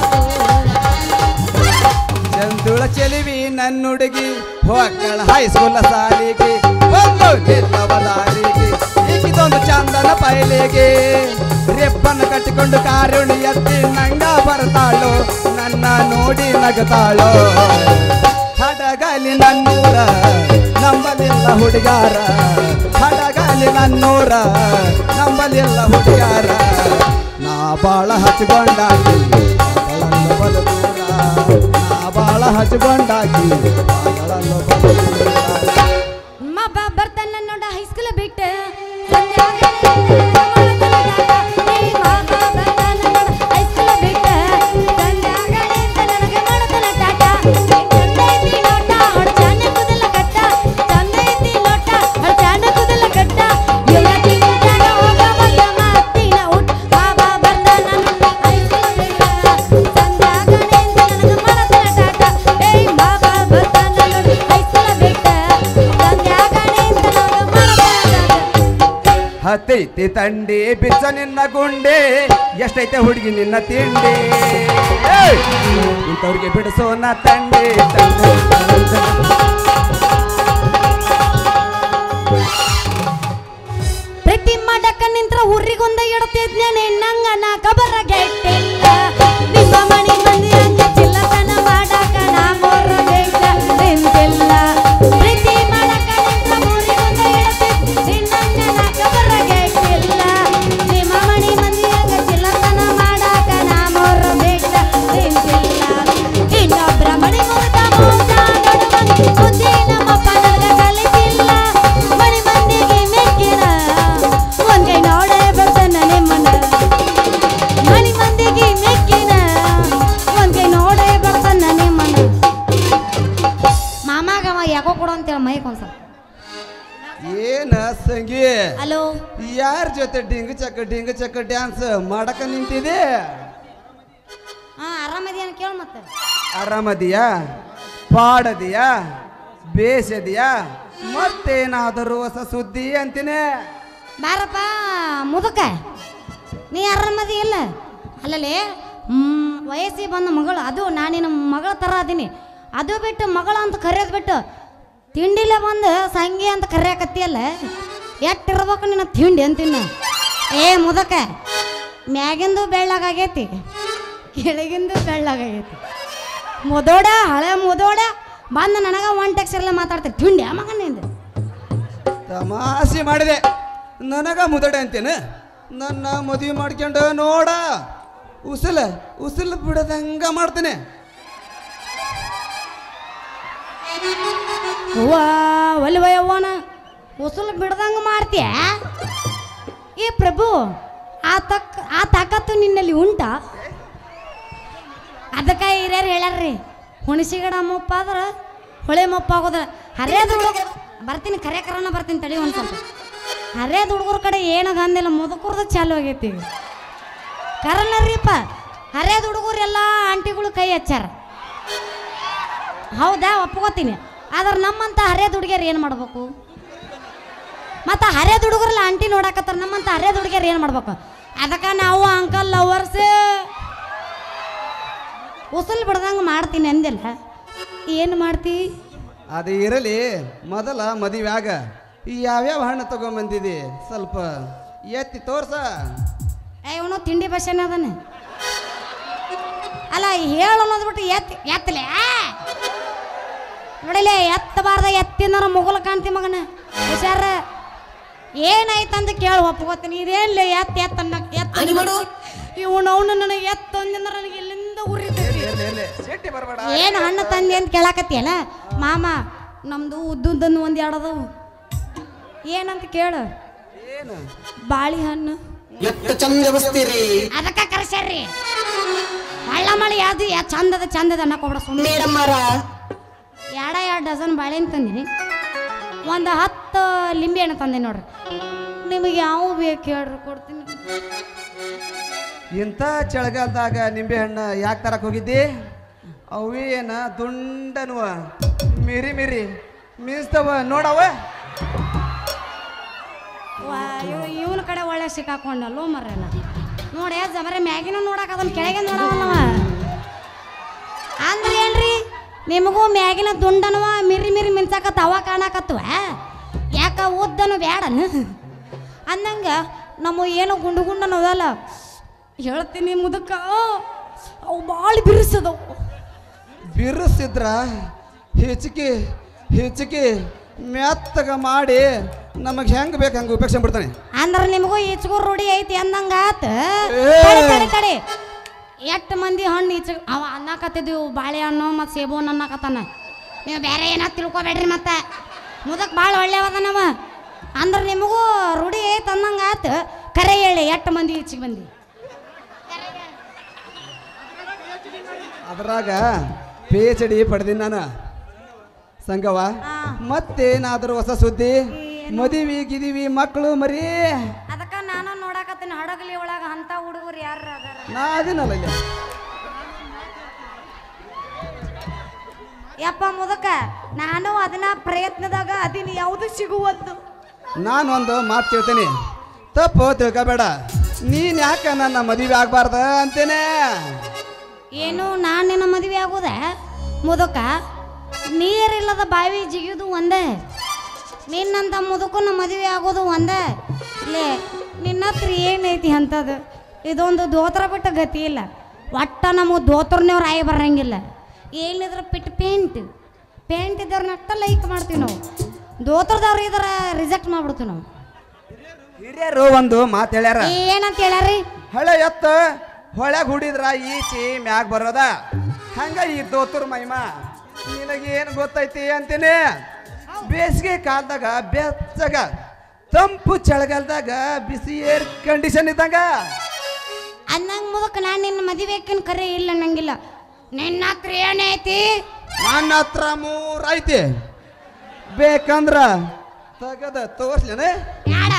Speaker 4: ಚಂದುಳ ಚೆಲಿವಿ ನನ್ನ ಹುಡುಗಿ ಹೋಕ್ಕಳ ಹೈಸ್ಕೂಲ ಸಾಲಿಗೆ ಒಂದು ನಿಲ್ಲವ ದಾರಿಗೆ ಈಗಿದೊಂದು ಚಂದನ ಪೈಲಿಗೆ ರೆಪ್ಪನ್ನು ಕಟ್ಟಿಕೊಂಡು ಕಾರುಣಿ ಎತ್ತಿ ನಂಗ ಬರ್ತಾಳು ನನ್ನ ನೋಡಿ ನಗತಾಳು ಹಡಗಲಿ ನನ್ನೂರ ನಂಬಲಿಲ್ಲ ಹುಡುಗಾರ ಹಡಗಲಿ ನನ್ನೂರ ನಂಬಲಿಲ್ಲ ಹುಡುಗಾರ ನಾ ಬಾಳ ಹಚ್ಕೊಂಡಾಗಿ ಮಗಳನ್ನು ಬಲು ದೂರ ನಾ ಬಾಳ ಹಚ್ಕೊಂಡಾಗಿ ಮಗಳನ್ನು ಬಲು ದೂರ
Speaker 3: ಮಬ್ಬ ಬರ್ತಾನ ನೋಡ ಹೈಸ್ಕೂಲ್ ಬಿಟ್ಟ ಸಂಧ್ಯಾಗ
Speaker 4: ಎತ್ತೈತಿ ತಂಡಿ ಬಿಚ್ಚ ನಿನ್ನ ಗುಂಡೆ ಎಷ್ಟೈತೆ ಹುಡುಗಿ ನಿನ್ನ ತಿಂಡಿ ಏಯ್! ಇಂಥವ್ರಿಗೆ ಬಿಡಿಸೋನ ತಂಡಿ ತಂಡಿ
Speaker 3: ಪ್ರತಿ ಮಾಡಕ ನಿಂತ್ರ ಊರಿಗೊಂದ ಇಡ್ತಿದ್ನೇನೆ ನಂಗ ನಾ ಕಬರ ಗೆಟ್ಟಿಲ್ಲ ನಿಮ್ಮ ಮಣಿ ಮಂದಿ ಹಂಗ ಚಿಲ್ಲತನ ಮಾಡಕ ನಾ ಮೊರ ಬೇಕ ನಿಂತಿಲ್ಲ ಪ್ರತಿ ಮಾಡಕ ನಿಂತ್ರ ಊರಿಗೊಂದ ಇಡ್ತಿದ್ನಿ ನಂಗ ನಾ ಕಬರ ಗೆಟ್ಟಿಲ್ಲ ನಿಮ್ಮ ಮಣಿ ಮಂದಿ ಹಂಗ ಚಿಲ್ಲತನ ಮಾಡಕ ನಾ ಮೊರ ಬೇಕ ನಿಂತಿಲ್ಲ ಇನ್ನೊಬ್ರ ಮಣಿ ಮುರಿದ ಮೋಸ ನೋಡುವಂತ ಬುದ್ಧಿ ನಮ್ಮಪ್ಪ ನನಗ ಕಲಿಸಿಲ್ಲ ಮಣಿ ಮಂದಿಗೆ ಮೆಕ್ಕಿನ ಒಂದ್ ಕೈ ನೋಡೇ ಬರ್ತಾನ ನಿಮ್ಮನ್ನ ಮಣಿ ಮಂದಿಗೆ ಮೆಕ್ಕಿನ ಒಂದ್ ಕೈ ನೋಡೇ ಬರ್ತಾನ ನಿಮ್ಮನ್ನ ಮಾಮಾಗ ಅವ ಯಾಕೋ ಕೊಡು ಅಂತೇಳಿ ಮೈಕ್ ಒಂದ್ಸಲ
Speaker 4: ಏನ ಸಂಗಿ
Speaker 3: ಹಲೋ
Speaker 4: ಯಾರ ಜೊತೆ ಡಿಂಗ್ ಚಕ್ಕ ಡಿಂಗ್ ಚಕ್ಕ ಡ್ಯಾನ್ಸ್ ಮಾಡಕ ನಿಂತಿದೆ
Speaker 3: ಹಾ ಆರಾಮದಿಯಾ ಕೇಳ ಮತ್ತೆ
Speaker 4: ಆರಾಮದಿಯಾ ಪಾಡದಿಯಾ ಬೇಸದಿಯಾ ಮತ್ತೇನಾದರೂ ಹೊಸ ಸುದ್ದಿ ಅಂತೀನಿ
Speaker 3: ಬಾರಪ್ಪ ಮುದಕ ನೀ ಆರಾಮದಿ ಇಲ್ಲ ಅಲ್ಲಲೇ ಹ್ಮ್, ವಯಸ್ಸಿಗೆ ಬಂದ ಮಗಳು ಅದು ನಾನಿನ ಮಗಳ ಥರ ಅದೀನಿ ಅದು ಬಿಟ್ಟು ಮಗಳ ಅಂತ ಕರೆಯೋದು ಬಿಟ್ಟು ತಿಂಡಿಲೆ ಬಂದು ಸಂಗಿ ಅಂತ ಕರೆಯಕತ್ತಿಯಲ್ಲ ಎಟ್ಟಿರ್ಬೇಕು ನಿನ್ನ ತಿಂಡಿ ಅಂತಿನ್ನ ಏ ಮುದಕ ಮ್ಯಾಗಿಂದು ಬೆಳ್ಳಗಾಗೈತಿ ಕೆಳಗಿಂದು ಬೆಳ್ಳಗಾಗೈತಿ ಮುದೋಡ ಹಳೆ ಮುದೋಡ ಬಂದು ನನಗ ಒನ್ ಟೆಕ್ಸ್ಟೈಲ್ ಮಾತಾಡ್ತೀನಿ ತಿಂಡಿ ಆ ಮಗನಿಂದ
Speaker 4: ತಮಾಷೆ ಮಾಡಿದೆ ನನಗ ಮುದಡೆ ಅಂತೇನು ನನ್ನ ಮದುವೆ ಮಾಡ್ಕೊಂಡು ನೋಡ ಉಸಿಲ ಉಸಿಲ್ ಬಿಡದಂಗ ಮಾಡ್ತೇನೆ
Speaker 3: ಅವ್ವ ಒಲ್ವಯ್ಯವನ ಉಸುಲು ಬಿಡ್ದಂಗ ಮಾಡ್ತೀಯ ಏ ಪ್ರಭು ಆ ತಕ್ ಆ ತಾಕತ್ತು ನಿನ್ನಲ್ಲಿ ಉಂಟಾ ಅದಕ್ಕೆ ಹಿರಿಯರು ಹೇಳ್ಯಾರ್ರಿ ಹುಣಸಿಗಡ ಮುಪ್ಪ ಆದ್ರ ಹೊಳೆ ಮುಪ್ಪ ಆಗೋದ ಹರಿಯದ ಹುಡುಗ ಬರ್ತೀನಿ ಕರೆ ಕರನ ಬರ್ತೀನಿ ತಡಿ ಒಂದು ಸ್ವಲ್ಪ ಹರಿಯದ ಹುಡುಗರ ಕಡೆ ಏನದ ಅಂದಿಲ್ಲ ಮುದುಕರ್ದು ಚಾಲು ಆಗೈತಿ ಕರಲ್ಲರಿಪ್ಪ ಹರಿಯದ ಹುಡುಗರು ಎಲ್ಲ ಆಂಟಿಗಳು ಕೈ ಹಚ್ಚಾರ ಹೌದಾ ಒಪ್ಕೋತೀನಿ ಆದ್ರೆ ನಮ್ಮಂತ ಹರಿಯದ ಹುಡುಗಿಯರು ಏನು ಮಾಡ್ಬೇಕು ಮತ್ತು ಹರಿಯದ ಹುಡುಗರಲ್ಲ ಆಂಟಿ ನೋಡಕತ್ತಾರ ನಮ್ಮಂತ ಹರಿಯದ ಹುಡುಗಿಯರು ಏನು ಮಾಡ್ಬೇಕು ಅದಕ್ಕೆ ನಾವು ಅಂಕಲ್ ಲವರ್ಸ್ ಉಸಲ್ ಬಿಡ್ದಂಗೆ ಮಾಡ್ತೀನಿ ಅಂದಿಲ್ಲ ಏನು ಮಾಡ್ತಿ
Speaker 4: ಅದು ಇರಲಿ ಮೊದಲ ಮದುವೆಯಾಗ ಯಾವ್ಯಾವ ಹಣ್ಣು ತಗೊಂಬಂದಿದಿ ಸ್ವಲ್ಪ ಎತ್ತಿ ತೋರ್ಸ
Speaker 3: ಏ ಇವನು ತಿಂಡಿ ಬಸ್ಸೇನ ಅದನ್ನ ಅಲ್ಲ ಹೇಳು ಅನ್ನೋದು ಬಿಟ್ಟು ಎತ್ ಎತ್ತಲೆ ನೋಡಿಲೆ ಎತ್ತಬಾರ್ದ ಎತ್ತಿನಾರ ಮುಗುಲ ಕಾಣ್ತಿ ಮಗನ ಹುಷಾರ ಏನಾಯ್ತಂತ ಕೇಳಿ ಒಪ್ಕೋತೀನಿ ಇದೇನ್ಲೆ ಎತ್ತ ಎತ್ತ ಅನ್ನಕ್ ಎತ್ತ ಇವನು ಅವನು ನನಗೆ ಎತ್ತ ಅಂದ್ರ ನನಗೆ ಇಲ್ಲಿಂದ ಉರಿತೈತಿ
Speaker 4: ಇರ್ಲಿ, ಇರ್ಲಿ. ಸಿಟ್ಟಿ ಬರಬೇಡ
Speaker 3: ಏನು ಹಣ್ಣು ತಂದೆ ಅಂತ ಕೇಳಾಕತ್ತಿಯಲ್ಲ ಮಾಮ ನಮ್ದು ಉದ್ದುದ್ದನ್ನು ಒಂದು ಎರಡದವು ಏನಂತ ಕೇಳು
Speaker 4: ಏನು
Speaker 3: ಬಾಳೆಹಣ್ಣು
Speaker 5: ಎಷ್ಟು ಚಂದ ಬಸ್ತೀರಿ
Speaker 3: ಅದಕ್ಕೆ ಕರ್ಸ್ಯಾರ್ರಿ ಹಳ್ಳ ಮಳಿ ಯಾವ್ದು ಯಾ ಚಂದದ ಚಂದದ ಅನ್ನಕ್ಕೆ ಹೋಗ್ಬಿಡ ಸುಮ್ಮನೆ
Speaker 5: ಮೇಡಮ್ಮರ
Speaker 3: ಎರಡ ಎರಡು ಡಜನ್ ಬಾಳೆಹಣ್ಣು ತಂದಿನಿ ಒಂದು ಹತ್ತು ಲಿಂಬೆ ಹಣ್ಣು ತಂದೆ ನೋಡ್ರಿ ನಿಮಗೆ ಯಾವ ಬೇಕು ಹೇಳ್ರಿ ಕೊಡ್ತೀನಿ
Speaker 4: ಇಂಥ ಚಳಿಗಾಲದಾಗ ನಿಂಬೆ ಹಣ್ಣು ಯಾಕೆ ತರಕ್ ಹೋಗಿದ್ದಿ ಅವೇನ ದುಂಡನುವ ಮಿರಿ ಮಿರಿ ಮೀನ್ಸ್ತವ ನೋಡವ
Speaker 3: ಇವನ ಕಡೆ ಒಳ್ಳೆ ಸಿಕ್ಕಾಕೊಂಡಲ್ಲೋ ಮರ್ರಲ್ಲ ನೋಡಿ ಜಬರ ಮ್ಯಾಗಿನ ನೋಡಕ್ ಅದನ್ನ ಕೆಳಗೆ ನೋಡವಲ್ಲವ ಅಂದ್ರೆ ಏನ್ರಿ ನಿಮಗೂ ಮ್ಯಾಗಿನ ದುಂಡನವ ಮಿರಿ ಮಿರಿ ಮಿಂಚಾಕತ್ತ ಅವ ಕಾಣಕತ್ತವ ಯಾಕ ಉದ್ದನು ಬ್ಯಾಡನು ಅಂದಂಗ ನಮ್ಮ ಏನೋ ಗುಂಡು ಗುಂಡನು ಅದಲ್ಲ ಹೇಳ್ತೀನಿ ಮುದಕ ಅವು ಭಾಳ ಬಿರುಸದವು
Speaker 4: ಬಿರುಸಿದ್ರ ಹೆಚ್ಚಿಗೆ ಹೆಚ್ಚಿಗೆ ಮೆತ್ತಗ ಮಾಡಿ ನಮಗೆ ಹೆಂಗೆ ಬೇಕು ಹಂಗೆ ಉಪೇಕ್ಷೆ ಬಿಡ್ತಾನೆ
Speaker 3: ಅಂದ್ರೆ ನಿಮಗೂ ಈಚಗೂ ರೂಢಿ ಐತಿ ಅಂದಂಗ ಆತ
Speaker 4: ಏ.
Speaker 3: ತಡಿ ತಡಿ ತಡಿ ಎಷ್ಟು ಮಂದಿ ಹಣ್ಣು ಈಚ ಅವ ಅನ್ನಕತ್ತಿದ್ವು ಬಾಳೆಹಣ್ಣು ಮತ್ತು ಸೇಬು ಹಣ್ಣು ಅನ್ನಕತ್ತಾನ ನೀವು ಬೇರೆ ಏನ ತಿಳ್ಕೊಬೇಡ್ರಿ ಮತ್ತೆ ಮುದಕ್ ಭಾಳ ಒಳ್ಳೆಯವದನವ ಅಂದ್ರೆ ನಿಮಗೂ ರೂಢಿ ಐತಿ ಅಂದಂಗ ಆತ ಕರೆ ಹೇಳಿ ಎಷ್ಟು ಮಂದಿ ಈಚೆಗೆ ಬಂದಿ
Speaker 4: ಅದ್ರಾಗ ಪಿ ಎಚ್ ಡಿ ಪಡೆದಿನಿ ನಾನು ಸಂಗವ
Speaker 3: ಆ.
Speaker 4: ಮತ್ತೇನಾದರೂ ಹೊಸ ಸುದ್ದಿ ಮದುವೆ ಗಿದಿವಿ ಮಕ್ಕಳು ಮರಿ
Speaker 3: ಅದಕ್ಕೆ ನಾನು ನೋಡಕತ್ತೀನಿ ಹಡಗಲಿ ಒಳಗೆ ಅಂತ ಹುಡುಗರು ಯಾರು ಅದಾರ
Speaker 4: ನಾ ಅದೇನಲ್ಲ ಇಲ್ಲಿ
Speaker 3: ಯಪ್ಪ ಮುದಕ ನಾನು ಅದನ್ನ ಪ್ರಯತ್ನದಾಗ ಅದನ್ನ ಯಾವುದು ಸಿಗುವದ್ದು
Speaker 4: ನಾನೊಂದು ಮಾತು ಕೇಳ್ತೇನೆ ತಪ್ಪು ತಿಳ್ಕೊಬೇಡ ನೀನ್ ಯಾಕ ನನ್ನ ಮದುವೆ ಆಗ್ಬಾರ್ದ ಅಂತೇನೆ
Speaker 3: ಏನು ನಾನು ನಿನ್ನ ಮದುವೆ ಆಗೋದ ಮುದುಕ ನೀರಿಲ್ಲದ ಬಾವಿ ಜಿಗಿಯೋದು ಒಂದೇ ನಿನ್ನಂತ ಮುದುಕನ ಮದುವೆ ಆಗೋದು ಒಂದೇ ಲೇ ನಿನ್ನ ಹತ್ರ ಏನೈತಿ ಅಂಥದ್ದು ಇದೊಂದು ದೋತ್ರ ಬಿಟ್ಟ ಗತಿ ಇಲ್ಲ ಒಟ್ಟ ನಮಗೆ ದೋತ್ರನೇವ್ರು ಆಯಿ ಬರಂಗಿಲ್ಲ ಏನಿದ್ರ ಪಿಟ್ ಪೇಂಟ್ ಪೇಂಟ್ ಇದ್ದವ್ರನ್ನ ಅಷ್ಟ ಲೈಕ್ ಮಾಡ್ತೀವಿ ನಾವು ದೋತ್ರದವ್ರು ಇದ್ರ ರಿಜೆಕ್ಟ್ ಮಾಡ್ಬಿಡ್ತೀವಿ ನಾವು
Speaker 4: ಹಿರಿಯರು ಒಂದು ಮಾತು ಹೇಳ್ಯಾರ
Speaker 3: ಏನಂತ ಹೇಳ್ಯಾರಿ
Speaker 4: ಹಳೆ ಎತ್ತ ಹೊಳ್ಯಾಗ ಹುಡಿದ್ರ ಈಚಿ ಮ್ಯಾಗ ಬರೋದ ಹಂಗ ಈ ದೋತುರ್ ಮೈಮ ನಿನಗೇನು ಗೊತ್ತೈತಿ ಅಂತೀನಿ ಬೇಸಿಗೆ ಕಾಲದಾಗ ಬೆಚ್ಚಗ ತಂಪು ಚಳಿಗಾಲದಾಗ ಬಿಸಿ ಏರ್ ಕಂಡೀಷನ್ ಇದ್ದಂಗ
Speaker 3: ಅಂದಂಗ ಮುದಕ ನಾನು ನಿನ್ನ ಮದುವೆಕಿನ ಕರೆ ಇಲ್ಲ ಅನ್ನಂಗಿಲ್ಲ ನಿನ್ನ ಹತ್ರ ಏನೈತಿ
Speaker 4: ನನ್ನ ಹತ್ರ ಮೂರ್ ಐತಿ ಬೇಕಂದ್ರ ತಗದ ತೋರ್ಸ್ಲೇನೆ
Speaker 3: ಯಾಡ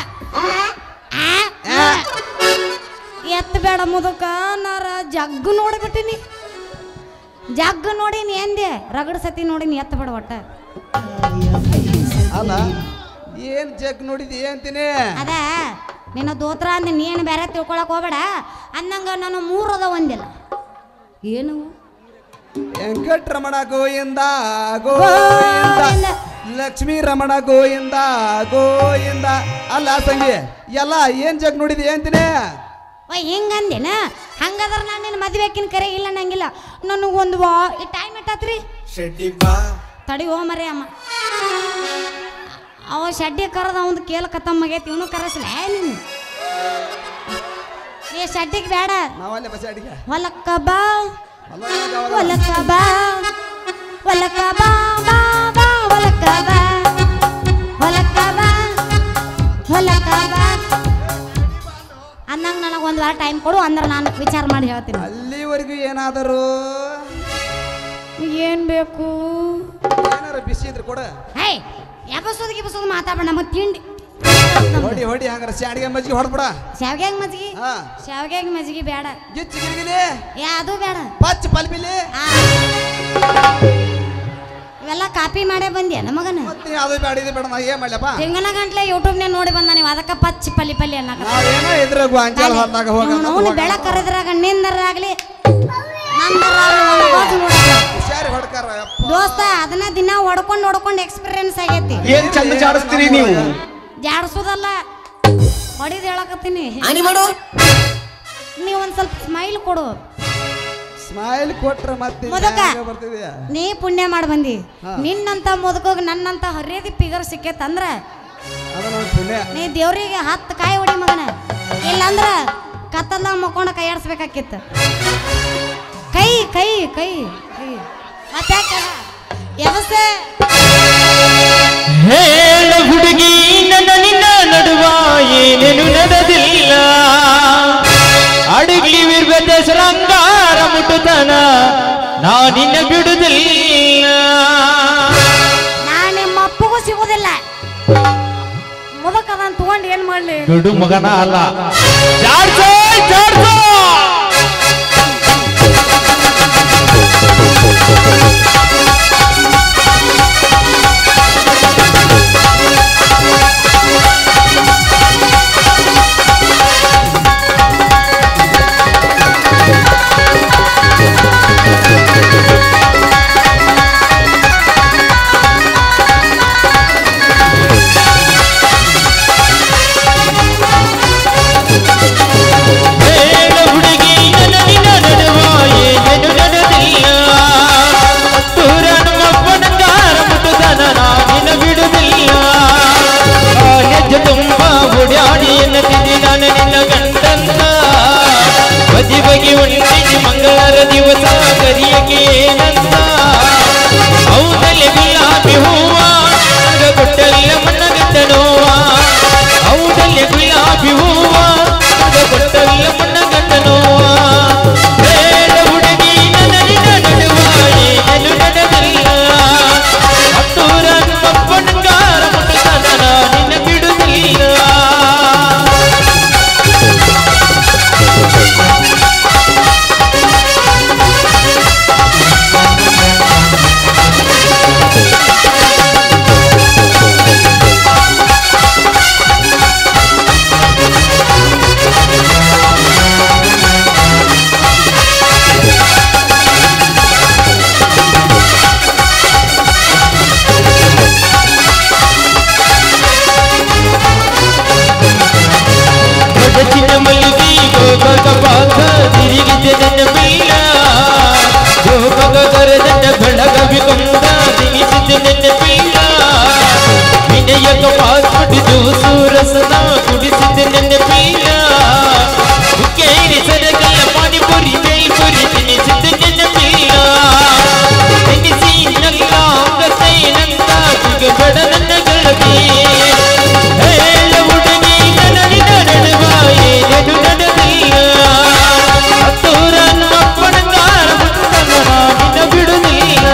Speaker 3: ಎತ್ತ ಬೇಡ ಮುದುಕ ನಾರ ಜಗ್ಗು ನೋಡ್ಬಿಟ್ಟಿನಿ ಜಗ್ಗು ನೋಡಿನಿ ಎಂದೆ ರಗಡ್ ಸತಿ ನೋಡಿನಿ ಎತ್ತ ಬೇಡ ಒಟ್ಟ
Speaker 4: ಅಲ್ಲ ಏನ್ ಜಗ್ ನೋಡಿದಿ ಅಂತೀನಿ
Speaker 3: ಅದ ನಿನ್ನ ದೋತ್ರ ಅಂದ ನೀನು ಬೇರೆ ತಿಳ್ಕೊಳಕ್ ಹೋಗ್ಬೇಡ ಅಂದಂಗ ನಾನು ಮೂರದ ಒಂದಿಲ್ಲ ಏನು
Speaker 4: ವೆಂಕಟರಮಣ ಗೋಯಿಂದ ಗೋಯಿಂದ
Speaker 3: ಗೋವಿಂದ.
Speaker 4: ಲಕ್ಷ್ಮೀ ರಮಣ ಗೋಯಿಂದ ಗೋಯಿಂದ ಅಲ್ಲ ಸಂಗಿ ಎಲ್ಲ ಏನ್ ಜಗ್ ನೋಡಿದಿ ಅಂತೀನಿ
Speaker 3: ಓ ಹಿಂಗಂದೇನ ಹಂಗದ್ರ ನಾನು ನಿನ್ನ ಮದುವೆಕಿನ ಕರೆ ಇಲ್ಲ ಅನ್ನಂಗಿಲ್ಲ ನನಗೊಂದು ವಾ ಈ ಟೈಮ್ ಎಟ್ಟಾತ್ರಿ ತಡಿ ಹೋ ಮರೆ ಅಮ್ಮ ಅವ ಶಡ್ಡಿ ಕರದ ಒಂದು ಕೇಳ ಕತ್ತಮ್ಮಗೈತಿ ಇವನು ಕರೆಸ್ಲೆ ನೀನು ಏ ಶಡ್ಡಿಗೆ ಬೇಡ
Speaker 4: ನಾವಲ್ಲೇ ಬಸ್ ಅಡಿಗೆ
Speaker 3: ಹೊಲಕ್ಕ ಬಾ ಹೊಲಕ್ಕ ಬಾ ಹೊಲಕ್ಕ ಬಾ ಬಾ ಬಾ ಹೊಲಕ್ಕ ಬಾ ಹೊಲಕ್ಕ ಬಾ ಹೊಲಕ್ಕ ಬಾ ಅಂದಂಗ ನನಗೆ ಒಂದು ವಾರ ಟೈಮ್ ಕೊಡು ಅಂದ್ರೆ ನಾನು ವಿಚಾರ ಮಾಡಿ ಹೇಳ್ತೀನಿ
Speaker 4: ಅಲ್ಲಿವರೆಗೂ ಏನಾದರೂ
Speaker 3: ಏನು ಬೇಕು
Speaker 4: ಏನಾರ ಬಿಸಿ ಇದ್ರೆ ಕೊಡ
Speaker 3: ಹೇ ಎಬಸೋದು ಗಿಬಸೋದು ಮಾತಾಡ ನಮಗೆ ತಿಂಡಿ
Speaker 4: ಹೊಡಿ ಹೊಡಿ ಹಂಗಾರ ಶಾಡಿಗೆ ಮಜ್ಜಿಗೆ ಹೊಡ್ಬಿಡ
Speaker 3: ಶಾವ್ಗ್ಯಾಗ ಮಜ್ಜಿಗೆ
Speaker 4: ಹಾ
Speaker 3: ಶಾವ್ಗ್ಯಾಗ ಮಜ್ಜಿಗೆ ಬೇಡ
Speaker 4: ಗಿಚ್ಚಿ ಗಿರಿಗಿಲಿ
Speaker 3: ಯಾ ಅದು ಬೇಡ
Speaker 4: ಪಚ್ಚ ಪಲ್ಬಿಲಿ
Speaker 3: ಆ. ಇವೆಲ್ಲ ಕಾಪಿ ಮಾಡೇ ಬಂದ್ಯಾ ನಮಗನ
Speaker 4: ಮತ್ತೆ ಅದು ಬೇಡ ಇದು ಬೇಡ ನಾ ಏನ್ ಮಾಡ್ಲಪ್ಪ
Speaker 3: ತಿಂಗನ ಗಂಟ್ಲೆ ಯೂಟ್ಯೂಬ್ನ್ಯಾಗ ನೋಡಿ ಬಂದ ನೀವು ಅದಕ್ಕೆ ಪಚ್ಚಿ ಪಲ್ಲಿ ಪಲ್ಲಿ ಅನ್ನಕ
Speaker 4: ನಾವೇನೋ ಇದ್ರ ಗಾಂಚಾಲ ಹೊಲ್ದಾಗ
Speaker 3: ಅವನು
Speaker 4: ಹೋಗ
Speaker 3: ಬೆಳಕ್ ಕರೆದ್ರಾಗ ನಿಂದರಾಗ್ಲಿ ನಂದರಾಗ್ಲಿ ಒಂದ್ ಬಾಜು ನೋಡಲ್ಲ.
Speaker 4: ಹುಷಾರಿ ಹೊಡ್ಕಾರ ಯಪ್ಪ.
Speaker 3: ದೋಸ್ತ ಅದನ್ನ ದಿನ ಹೊಡ್ಕೊಂಡು ಹೊಡ್ಕೊಂಡು ಎಕ್ಸ್ಪೀರಿಯನ್ಸ್ ಆಗೈತಿ
Speaker 1: ಏನ್ ಚಂದ ಜಾಡಿಸ್ತೀರಿ ನೀವು
Speaker 3: ಜಾಡ್ಸೋದಲ್ಲ ಹೊಡಿದ್ ಹೇಳಕತ್ತೀನಿ
Speaker 5: ಆನಿ ಮಾಡು
Speaker 3: ನೀವು ಒಂದ್ ಸ್ವಲ್ಪ ಸ್ಮೈಲ್ ಕೊಡು
Speaker 4: ಸ್ಮೈಲ್ ಕೊಟ್ರ ಮತ್ತೆ
Speaker 3: ಮೊದಕ.
Speaker 4: ಹ್ಯಾಂಗ ಬರ್ತಿದ್ಯಾ
Speaker 3: ನೀ ಪುಣ್ಯ ಮಾಡಿ ಬಂದಿ
Speaker 4: ಹಾ.
Speaker 3: ನಿನ್ನಂತ ಮುದುಕೋಗ ನನ್ನಂತ ಹರಿಯದಿ ಪಿಗರ್ ಸಿಕ್ಕೇತಂದ್ರ
Speaker 4: ಅದ ನೋಡಿ ಪುಣ್ಯ
Speaker 3: ನೀ ದೇವ್ರಿಗೆ ಹತ್ತು ಕಾಯಿ ಹೊಡಿ ಮಗನ ಇಲ್ಲಂದ್ರ ಕತ್ತಲ್ಲ ಮಕ್ಕೊಂಡ ಕೈ ಆಡಿಸ್ಬೇಕಾಕಿತ್ತು ಕೈ ಕೈ ಕೈ ಕೈ ಮತ್ತೆ ಎಬಸೆ
Speaker 2: ಹೇಳ ಹುಡುಗಿ ನನ್ನ ನಿನ್ನ ನಡುವ ಏನೇನು ನಡೆದಿಲ್ಲ ಅಡಗಿ ವಿರ್ಗದ ಶೃಂಗಾರ ಮುಟ್ಟುತನ ನಾ ನಿನ್ನ ಬಿಡುದಿಲ್ಲ
Speaker 3: ನಾ ನಿಮ್ಮ ಅಪ್ಪಗೂ ಸಿಗುದಿಲ್ಲ ಮುದಕದನ್ ತಗೊಂಡು ಏನ್ ಮಾಡ್ಲಿ
Speaker 2: ಬಿಡು ಮಗನ ಅಲ್ಲ ಜಾಡ್ಸೋ ಜಾಡ್ಸೋ ಹೇಳ ಹುಡುಗಿ ನನ್ನ ನಿನ್ನ ನಡುವ ಏನೇನು ನಡೆದಿಲ್ಲ ಹತ್ತೂರ ನಮ್ಮಪ್ಪನ ಕಾರ ಮುಟ್ಟುದನ ನಾ ನಿನ್ನ ಬಿಡುದಿಲ್ಲ ಆ ಹೆಜ್ಜೆ ತುಂಬ ಓಡ್ಯಾಡಿ ಎನ್ನತಿದ್ದಿ ನಾನು ನಿನ್ನ ಗಂಡನ್ನ ಬದಿ ಬಗಿ ಉಂಟಿನಿ ಮಂಗಳರ ದಿವಸ ಕರಿಯಕ್ಕೆ ಏನಂತ ಹೌದಲ್ಲಿ ಗುಲಾಬಿ ಹೂವ ನಂಗ ಕೊಟ್ಟಲ್ಲ ಮಣ್ಣಗಂಡ ನೋವ ಹೌದಲ್ಲಿ ಗುಲಾಬಿ ಹೂವ ನಂಗ ಕೊಟ್ಟಲ್ಲ ಮಣ್ಣಗಂಡ ನೋವ ಬೇಡ ಹುಡುಗಿ ನನ್ನ ನಿನ್ನ ನಡುವ ಏನೇನು ನಡೆದಿಲ್ಲ ಹತ್ತೂರ ನಮ್ಮಪ್ಪನಂಗಾರ ಮುಟ್ಟತನ ನಿನ್ನ ಬಿಡುದಿಲ್ಲ
Speaker 3: ಆ
Speaker 2: ಕುಡಿದು ಸೂರಸನ ಕುಡಿಸಿದ ನನ್ನ ಪೀಲ ಕೇಳಿ ಸರಗಲ್ಲ ಪಾನಿಪುರಿ ಬೇಲ್ಪುರಿ ತಿನ್ನಿಸಿದ ನನ್ನ ಪೀಲ ತಿನ್ನಿಸಿ ನಲ್ಲ ಅಂಗಸೈನಂತ ಸಿಗಬೇಡ ನನ್ನ ಗೆಳತಿ ಹೇಳ ಹುಡುಗಿ ನನಗಿನ ನಡುವ ಏನೇನು ನಡೆದಿಲ್ಲ ಹತ್ತೂರ ನಮ್ಮಪ್ಪಣಗಾರ ಮುತ್ತನ ನಿನ್ನ ಬಿಡುವುದಿಲ್ಲ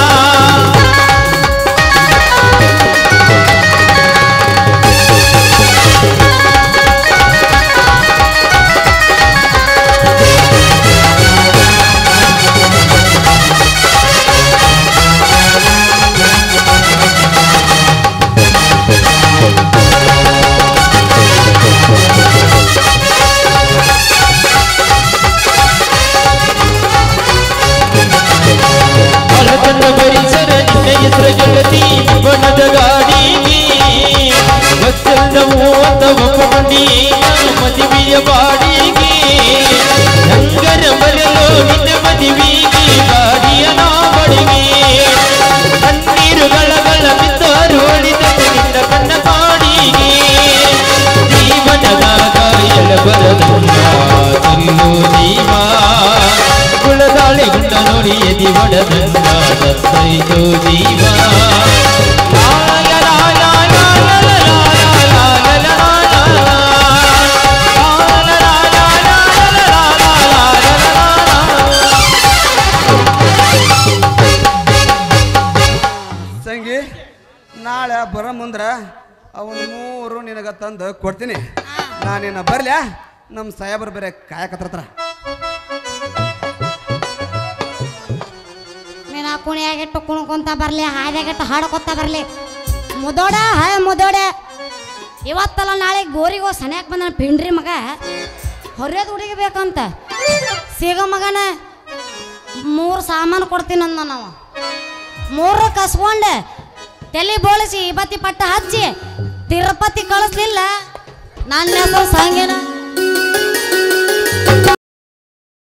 Speaker 2: ಬಳಕಂಡ ಪರಿಸರ ನಿನ್ನ ಹೆಸರ ಜಗತಿ ಬಣ್ಣದ ಗಾಡಿಗೆ ಬಚ್ಚಂದ ಮೂವತ್ತ ಒಪ್ಪಕೊಂಡಿ ಮದುವೆಯ ಬಾಡಿಗೆ ನಂಗರ ಬರಲು ನಿನ್ನ ಮದುವೆಗೆ ಗಾಡಿಯ ನಾವಡಿಗೆ ಕಣ್ಣೀರುಗಳ ಗಳ ಬಿದ್ದರು ಒಳಿದ ನಿನ್ನ ಕಣ್ಣ ಕಾಡಿಗೆ ಜೀವನದಾಗ ಎಳಬರದಲ್ಲ ತಲ್ಲು ಜೀವ ಕುಳದಾಳಿ ಗುಂಡ ನೋಡಿ ಎದಿ ಒಡದಲ್ಲ ಸತ್ತೈದು ಜೀವ ಲಾ ಲಾ ಲಾ ಲಾ ಲಾ ಲಾ ಲಾ ಲಾ ಲಾ ಲಾ ಲಾ ಲಾ ಲಾ. ಲಾ ಲಾ ಲಾ ಲಾ ಲಾ ಲಾ ಲಾ ಲಾ ಲಾ ಲಾ.
Speaker 4: ಸಂಗಿ ನಾಳೆ ಬರೋ ಮುಂದ್ರ ಅವನು ಮೂರು ನಿನಗ ತಂದು ಕೊಡ್ತೀನಿ ನಾನಿನ್ನ ಬರ್ಲ್ಯಾ ನಮ್ಮ ಸಾಹೇಬ್ರು ಬೇರೆ ಕಾಯಕತ್ರ
Speaker 3: ನೀನು ಕುಣಿಯಾಗಿಟ್ಟು ಕುಣ್ಕೊಂತ ಬರಲಿ ಹಾದ್ಯಾಗಿಟ್ಟು ಹಾಡ್ಕೊತ ಬರಲಿ ಮುದೋಡ ಹಾಯ್ ಮುದೋಡ ಇವತ್ತಲ್ಲ ನಾಳೆ ಗೋರಿಗೋ ಸನ್ಯಾಕ್ ಬಂದ ಪಿಂಡ್ರಿ ಮಗ ಹೊರ್ಯದ ಹುಡುಗಿ ಬೇಕಂತ ಸಿಗ ಮಗನ ಮೂರು ಸಾಮಾನು ಕೊಡ್ತೀನಿ ಅಂದ ನಾವು ಮೂರು ಕಸ್ಕೊಂಡೆ ತಲೆ ಬೋಳಿಸಿ ಬತ್ತಿ ಪಟ್ಟ ಹಚ್ಚಿ ತಿರುಪತಿ ಕಳಿಸ್ಲಿಲ್ಲ ನನ್ನ ಹೆಸರು ಸಂಗೇನ